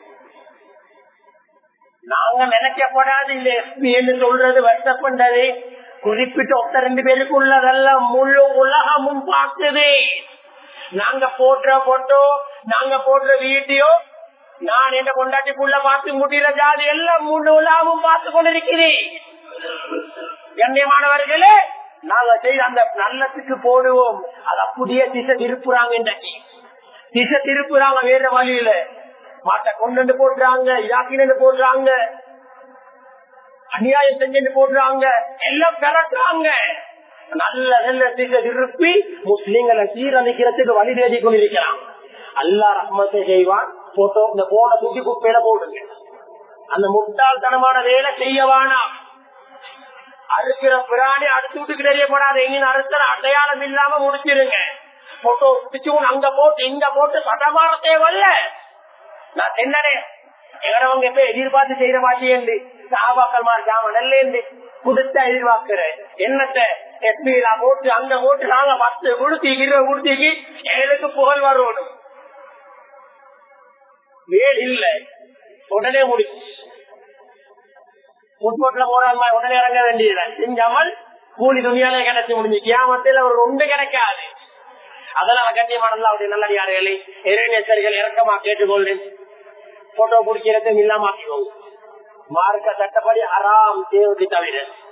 நாங்க நினைக்கப்படாது இல்ல எஸ்பின்னு சொல்றது வருத்தப்பட்டது குறிப்பிட்ட ஒத்த ரெண்டு பேருக்கு உள்ளதெல்லாம் முழு உலகமும் பார்க்குது நாங்க போடுற போட்டோ நாங்க போடுற வீடியோ நான் என்ன கொண்டாட்டிக்குள்ள பார்த்து முடிகிற ஜாதி எல்லாம் முழு உலகமும் பார்த்து கொண்டிருக்கிறேன் கண்ணியமானவர்களே நாங்க செய்த அந்த நல்லத்துக்கு போடுவோம் அது அப்படியே திசை திருப்புறாங்க இன்றைக்கு திசை திருப்புறாங்க வேற வழியில மாட்டை கொண்டு போடுறாங்க இதாக்கினு போடுறாங்க அநியாயம் செஞ்சு போடுறாங்க எல்லாம் பெறட்டாங்க நல்ல நல்ல திசை திருப்பி முஸ்லீம்களை சீரழிக்கிறதுக்கு வழி தேடி கொண்டிருக்கிறான் அல்லா ரஹ்மத்தை செய்வான் போட்டோ இந்த போன சுத்தி குப்பையில போடுங்க அந்த முட்டாள்தனமான வேலை செய்யவானா அறுக்கிற பிராணி அடுத்து விட்டுக்கு தெரியப்படாது எங்க அறுக்கிற அடையாளம் இல்லாம முடிச்சிருங்க போட்டோ பிடிச்சு அங்க போட்டு இங்க போட்டு சட்டமான தேவையில்ல நான் என்னனே எங்கடவங்க எப்ப எதிர்பார்த்து செய்யற மாட்டேன் சாபாக்கள் மாதிரி ஜாம நல்லேந்து கொடுத்தா எதிர்பார்க்கிறேன் என்னத்த எஸ்பியில போட்டு அங்க போட்டு நாங்க பத்து கொடுத்தி இருபது கொடுத்திக்கு எங்களுக்கு புகழ் வரணும் வேல் இல்ல உடனே முடிச்சு முட்போட்டுல போறாங்க உடனே இறங்க வேண்டியது செஞ்சாமல் கூலி துணியாலே கிடைச்சு முடிஞ்சு கியாமத்தில் அவர் ஒன்று கிடைக்காது அதனால கண்ணியமானது அவருடைய நல்லடியார்களே இறைநேசர்கள் இறக்கமா கேட்டுக்கொள்றேன் போட்டோ பிடிக்கிறது இல்லாம ஆக்கிக்கோங்க மார்க்க சட்டப்படி அறாம் தேவதை தவிர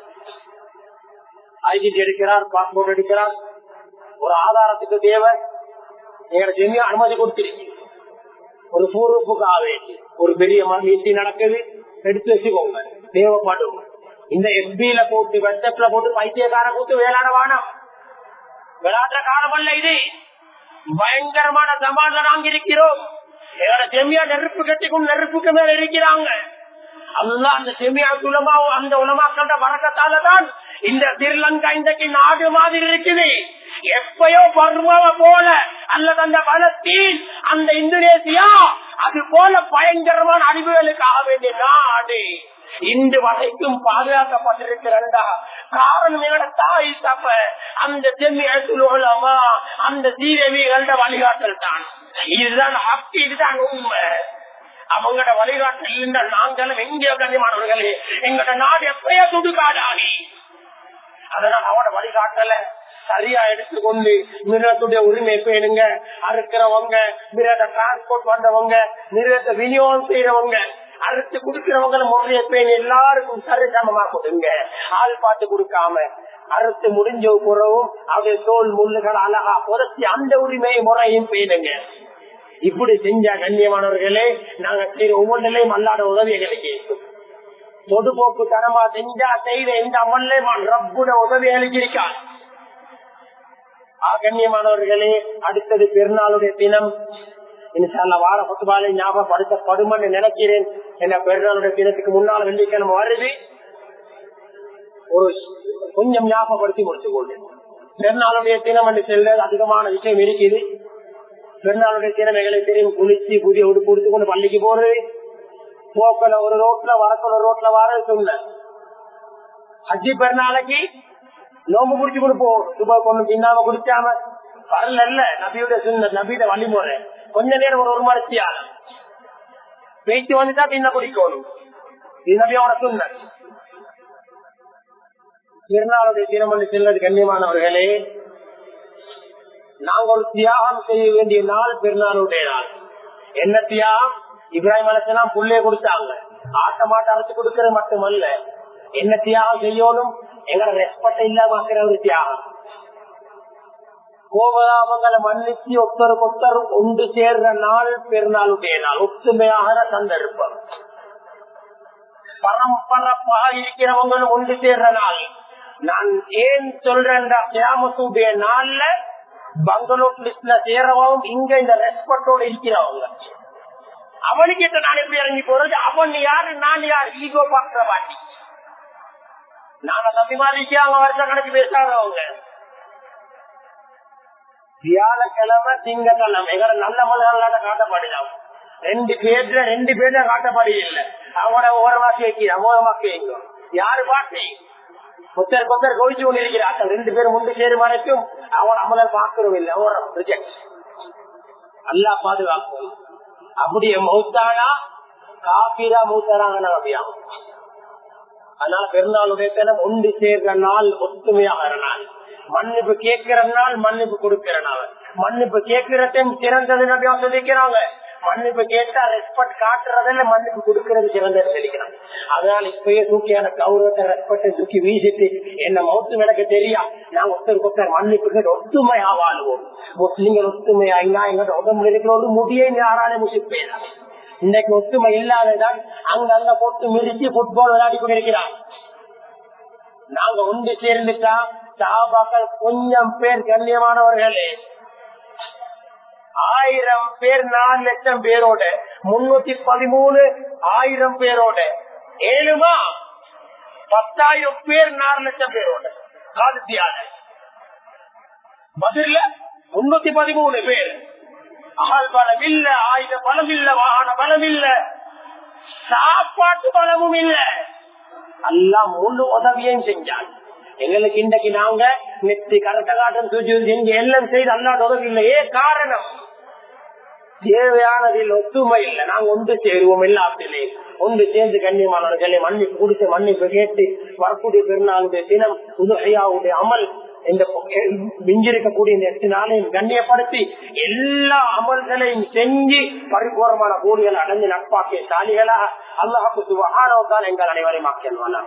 ஐடி எடுக்கிறார் பாஸ்போர்ட் எடுக்கிறார் ஒரு ஆதாரத்துக்கு தேவை எங்களை ஜெமி அனுமதி கொடுத்திருக்கீங்க ஒரு பூர்வப்புக்காக வேண்டி ஒரு பெரிய மீட்டிங் நடக்குது எடுத்து வச்சுக்கோங்க தேவைப்படும் இந்த எஸ்பியில போட்டு வெட்டப்ல போட்டு பைத்தியக்கார கூத்து வேளாட வானம் விளையாட்டுற காலம் அல்ல இது பயங்கரமான சமாளில நாங்க இருக்கிறோம் எங்களோட செம்மியா நெருப்பு கட்டிக்கும் நெருப்புக்கு மேல இருக்கிறாங்க அல்லா அந்த செமியா உலமா அந்த உலமாக்கள வழக்கத்தால தான் இந்த ஸ்ரீலங்கா இன்றைக்கு நாடு மாதிரி இருக்குது எப்பயோ பர்மாவை போல அல்லது அந்த பலஸ்தீன் அந்த இந்தோனேசியா அது போல பயங்கரமான அழிவுகளுக்காக வேண்டிய நாடு இன்று வரைக்கும் பாதுகாக்கப்பட்டிருக்கிறா காரணம் எங்களோட தாய் தப்ப அந்த செம்மியமா அந்த சீரவிகளோட வழிகாட்டல் தான் இதுதான் ஹக்கு இதுதான் உண்மை அவங்களோட வழிகாட்டல் இல்லைன்னா நாங்களும் எங்கே கண்ணியமானவர்களே எங்களோட நாடு எப்பயோ துடுகாடாகி அதனால அவனோட வழிகாட்டல சரியா எடுத்துக்கொண்டு மிருகத்துடைய உரிமை பேணுங்க அறுக்கிறவங்க மிருகத்தை டிரான்ஸ்போர்ட் பண்றவங்க மிருகத்தை விநியோகம் செய்யறவங்க அறுத்து குடுக்கிறவங்க முறைய பேணி எல்லாருக்கும் சரி சமமா கொடுங்க ஆள் பார்த்து கொடுக்காம அறுத்து முடிஞ்ச புறவும் அவருடைய தோல் முள்ளுகள் அழகா புரட்சி அந்த உரிமையை முறையும் பேணுங்க இப்படி செஞ்ச கண்ணியமானவர்களே நாங்க செய்யற ஒவ்வொன்றிலையும் அல்லாத உதவி எங்களுக்கு பொதுபோக்கு தனமா செஞ்சா செய்த எந்த அமல்லையும் ரப்புட உதவி அளிச்சிருக்கார் கண்ணியமானவர்களே அடுத்தது பெருநாளுடைய தினம் இன்ஷால்ல வார பத்துபாலை ஞாபகப்படுத்தப்படுமென்னு நினைக்கிறேன் என்ன பெருநாளுடைய தினத்துக்கு முன்னால் வெள்ளிக்கிழமை வருது ஒரு கொஞ்சம் ஞாபகப்படுத்தி முடித்துக் கொள்ளும் பெருநாளுடைய தினம் என்று செல்வது அதிகமான விஷயம் இருக்குது பெருநாளுடைய தினம் எங்களுக்கு தெரியும் குளிச்சு புதிய உடுப்பு உடுத்து கொண்டு பள்ளிக்கு போறது போக்கல ஒரு ரோட்ல வரக்கல ரோட்ல வர சொன்ன ஹஜ்ஜி பெருநாளைக்கு நோம்பு குடிச்சு கொடுப்போம் சுபா கொண்டு பின்னாம குடிச்சாம வரல இல்ல நபியோட சொன்ன நபியோட வழிமுறை கொஞ்ச நேரம் ஒரு ஒரு மணிச்சியா பேச்சு வந்துட்டா பின்ன குடிக்கணும் இது நபியோட சொன்ன திருநாளுடைய தினமணி செல்வது கண்ணியமானவர்களே நாங்கள் ஒரு தியாகம் செய்ய வேண்டிய நாள் பெருநாளுடைய நாள் என்ன தியாகம் இப்ராஹிம் அலசலாம் புள்ளே கொடுத்தாங்க ஆட்ட மாட்ட அரைச்சு கொடுக்கறது மட்டுமல்ல என்ன தியாகம் செய்யணும் எங்களை ரெஸ்பெக்ட் இல்லாம ஒரு தியாகம் கோபதாபங்களை மன்னிச்சு ஒத்தருக்கு ஒத்தர் ஒன்று சேர்ற நாள் பெருநாளுடைய நாள் ஒத்துமையாக சந்தர்ப்பம் பரம்பரப்பாக இருக்கிறவங்களும் ஒன்று சேர்ற நாள் நான் ஏன் சொல்றேன் கிராமத்துடைய நாள்ல பங்களூர் லிஸ்ட்ல சேரவும் இங்க இந்த ரெஸ்பெக்டோட இருக்கிறவங்க அவனுக்கிட்ட நான் எப்படி இறங்கி போறது அவன் யாரு நான் யார் ஈகோ பாக்குற வாட்டி நாங்க தம்பி மாதிரி அவங்க வருஷம் கணக்கு பேசாதவங்க வியாழக்கிழமை திங்கக்கிழமை எங்களை நல்ல மலர்களாக காட்டப்படலாம் ரெண்டு பேர்ல ரெண்டு பேர்ல காட்டப்படி இல்லை அவங்களோட ஓரமா கேட்கிறேன் ஓரமா கேட்கும் யாரு பாட்டி கொத்தர் கொத்தர் கோவிச்சு கொண்டு இருக்கிறார்கள் ரெண்டு பேரும் முண்டு சேரும் வரைக்கும் அவன் அமலர் பார்க்கிறோம் இல்லை ஓரம் ரிஜெக்ட் அல்லா பாதுகாக்கும் அப்படியே மௌத்தானா காபிரா மூத்தாராங்க அப்படியா அதனால பெருநாளுடைய தினம் ஒன்று சேர்ற நாள் ஒத்துமையாக நாள் மன்னிப்பு கேட்கிற நாள் மன்னிப்பு கொடுக்கிற நாள் மன்னிப்பு கேட்கிறதையும் சிறந்தது அப்படியா சொல்லிக்கிறாங்க மன்னிப்பு கேட்டா ரெஸ்பெக்ட் காட்டுறதில்ல மன்னிப்பு கொடுக்கறது சிறந்தது சொல்லிக்கிறாங்க அதனால இப்பயே தூக்கியான கௌரவத்தை ரெஸ்பெக்ட் தூக்கி வீசிட்டு என்ன மௌத்து எனக்கு தெரியா நாங்க ஒருத்தருக்கு ஒருத்தர் மன்னிப்பு ஒத்துமையா வாழ்வோம் முஸ்லிம்கள் ஒத்துமையா இங்க எங்க உடம்புல இருக்கிற ஒரு முடியை யாராலே முசிப்பேன் இன்னைக்கு ஒத்துமை இல்லாததான் அங்க அங்க போட்டு மிதிச்சு புட்பால் விளையாடி கொண்டிருக்கிறான் நாங்க ஒன்று சேர்ந்துட்டா சாபாக்கள் கொஞ்சம் பேர் கண்ணியமானவர்களே ஆயிரம் பேர் நாலு லட்சம் பேரோட முன்னூத்தி பதிமூணு ஆயிரம் பேரோட ஏழுமா பத்தாயிரம் பேர் நாலு லட்சம் பேரோட காதுத்தியால பதில முன்னூத்தி பதிமூணு பேர் ஆள் பலம் இல்ல ஆயுத பலம் இல்ல வாகன பலம் இல்ல சாப்பாட்டு பலமும் இல்ல எல்லாம் முழு உதவியும் செஞ்சாங்க எங்களுக்கு இன்றைக்கு நாங்க நெத்தி கரட்டகாட்டம் சூழ்ச்சி செஞ்சு எல்லாம் செய்து அல்லாத உதவி இல்லையே காரணம் தேவையானதில் ஒத்துமை இல்லை நாங்க ஒன்று சேருவோம் எல்லாத்திலே ஒன்று சேர்ந்து கண்ணியமானவர்களை மன்னிப்பு கொடுத்து மன்னிப்பு கேட்டு வரக்கூடிய பெருநாளுடைய தினம் உதகையாவுடைய அமல் இந்த மிஞ்சிருக்கக்கூடிய இந்த எட்டு நாளையும் கண்ணியப்படுத்தி எல்லா அமல்களையும் செஞ்சு பரிபூர்ணமான கூலிகள் அடைஞ்சு நட்பாக்கிய சாலிகளாக அல்லாஹு சுகானவத்தால் எங்கள் அனைவரையும் ஆக்கியல்வானா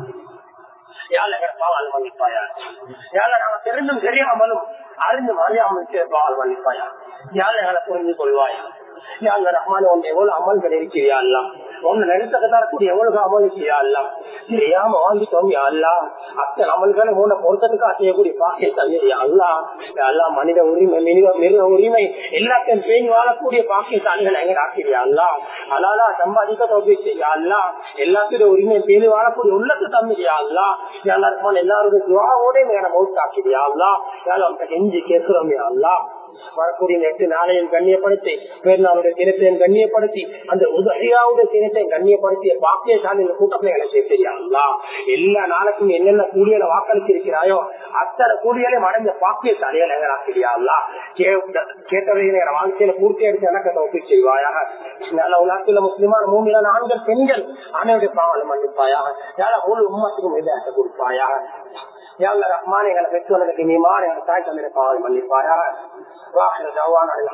பாவால் மன்னிப்பாயா யாழ நாங்க தெரிந்தும் தெரியாமலும் அறிந்து அறியாமல் பாவால் மன்னிப்பாயா யாழ் எங்களை புரிந்து கொள்வாயா யாழ் ரஹ்மான ஒன்று எவ்வளவு அமல்கள் இருக்கிறியா எல்லாம் ஒன்னு நிறுத்தக்க தரக்கூடிய எவ்வளவு அமல் இருக்கிறியா எல்லாம் தெரியாம வாங்கிட்டோம் அல்லா அத்தனை அமல்களை உன்னை பொருத்தத்துக்காக செய்யக்கூடிய பாக்கிய தந்தையா அல்லா அல்லா மனித உரிமை மிருக மிருக உரிமை எல்லாத்தையும் பேணி வாழக்கூடிய பாக்கிய தானிகள் எங்க ஆக்கிறியா அல்லா அலாலா சம்பாதிக்க தொகை செய்யா அல்லா எல்லாத்துடைய உரிமை பேணி வாழக்கூடிய உள்ளத்தை தந்துறியா அல்லா எல்லாருக்கும் எல்லாருடைய துவாவோட மேல மௌத்தாக்கிறியா அல்லா யாரும் கெஞ்சி கேட்கிறோமே அல்லா வரக்கூடிய எட்டு நாளையும் கண்ணியப்படுத்தி பேருநாளுடைய தினத்தையும் கண்ணியப்படுத்தி அந்த உதவியாவுடைய தினத்தையும் கண்ணியப்படுத்திய பாக்கியசாலியின் கூட்டத்தை எனக்கு சேர்த்தியா எல்லா நாளுக்கும் என்னென்ன கூலியலை வாக்களிச்சிருக்கிறாயோ அத்தனை கூலியலையும் அடைஞ்ச பாக்கியசாலியை எங்களாக்கிறியா கேட்டவர்களை வாழ்க்கையில பூர்த்தி அடித்து எனக்கு ஒப்பி செய்வாயாக நல்ல உலகத்துல முஸ்லிமான மூமியான ஆண்கள் பெண்கள் அனைவருடைய பாவனை மன்னிப்பாயாக யாரா முழு உம்மத்துக்கும் எதிராக கொடுப்பாயாக யாழ்ல ரஹ்மான் எங்களை பெற்றோர்களுக்கு நீமான எங்களை தாய் தந்தை பாவனை மன்னிப்பாயாக வாசல்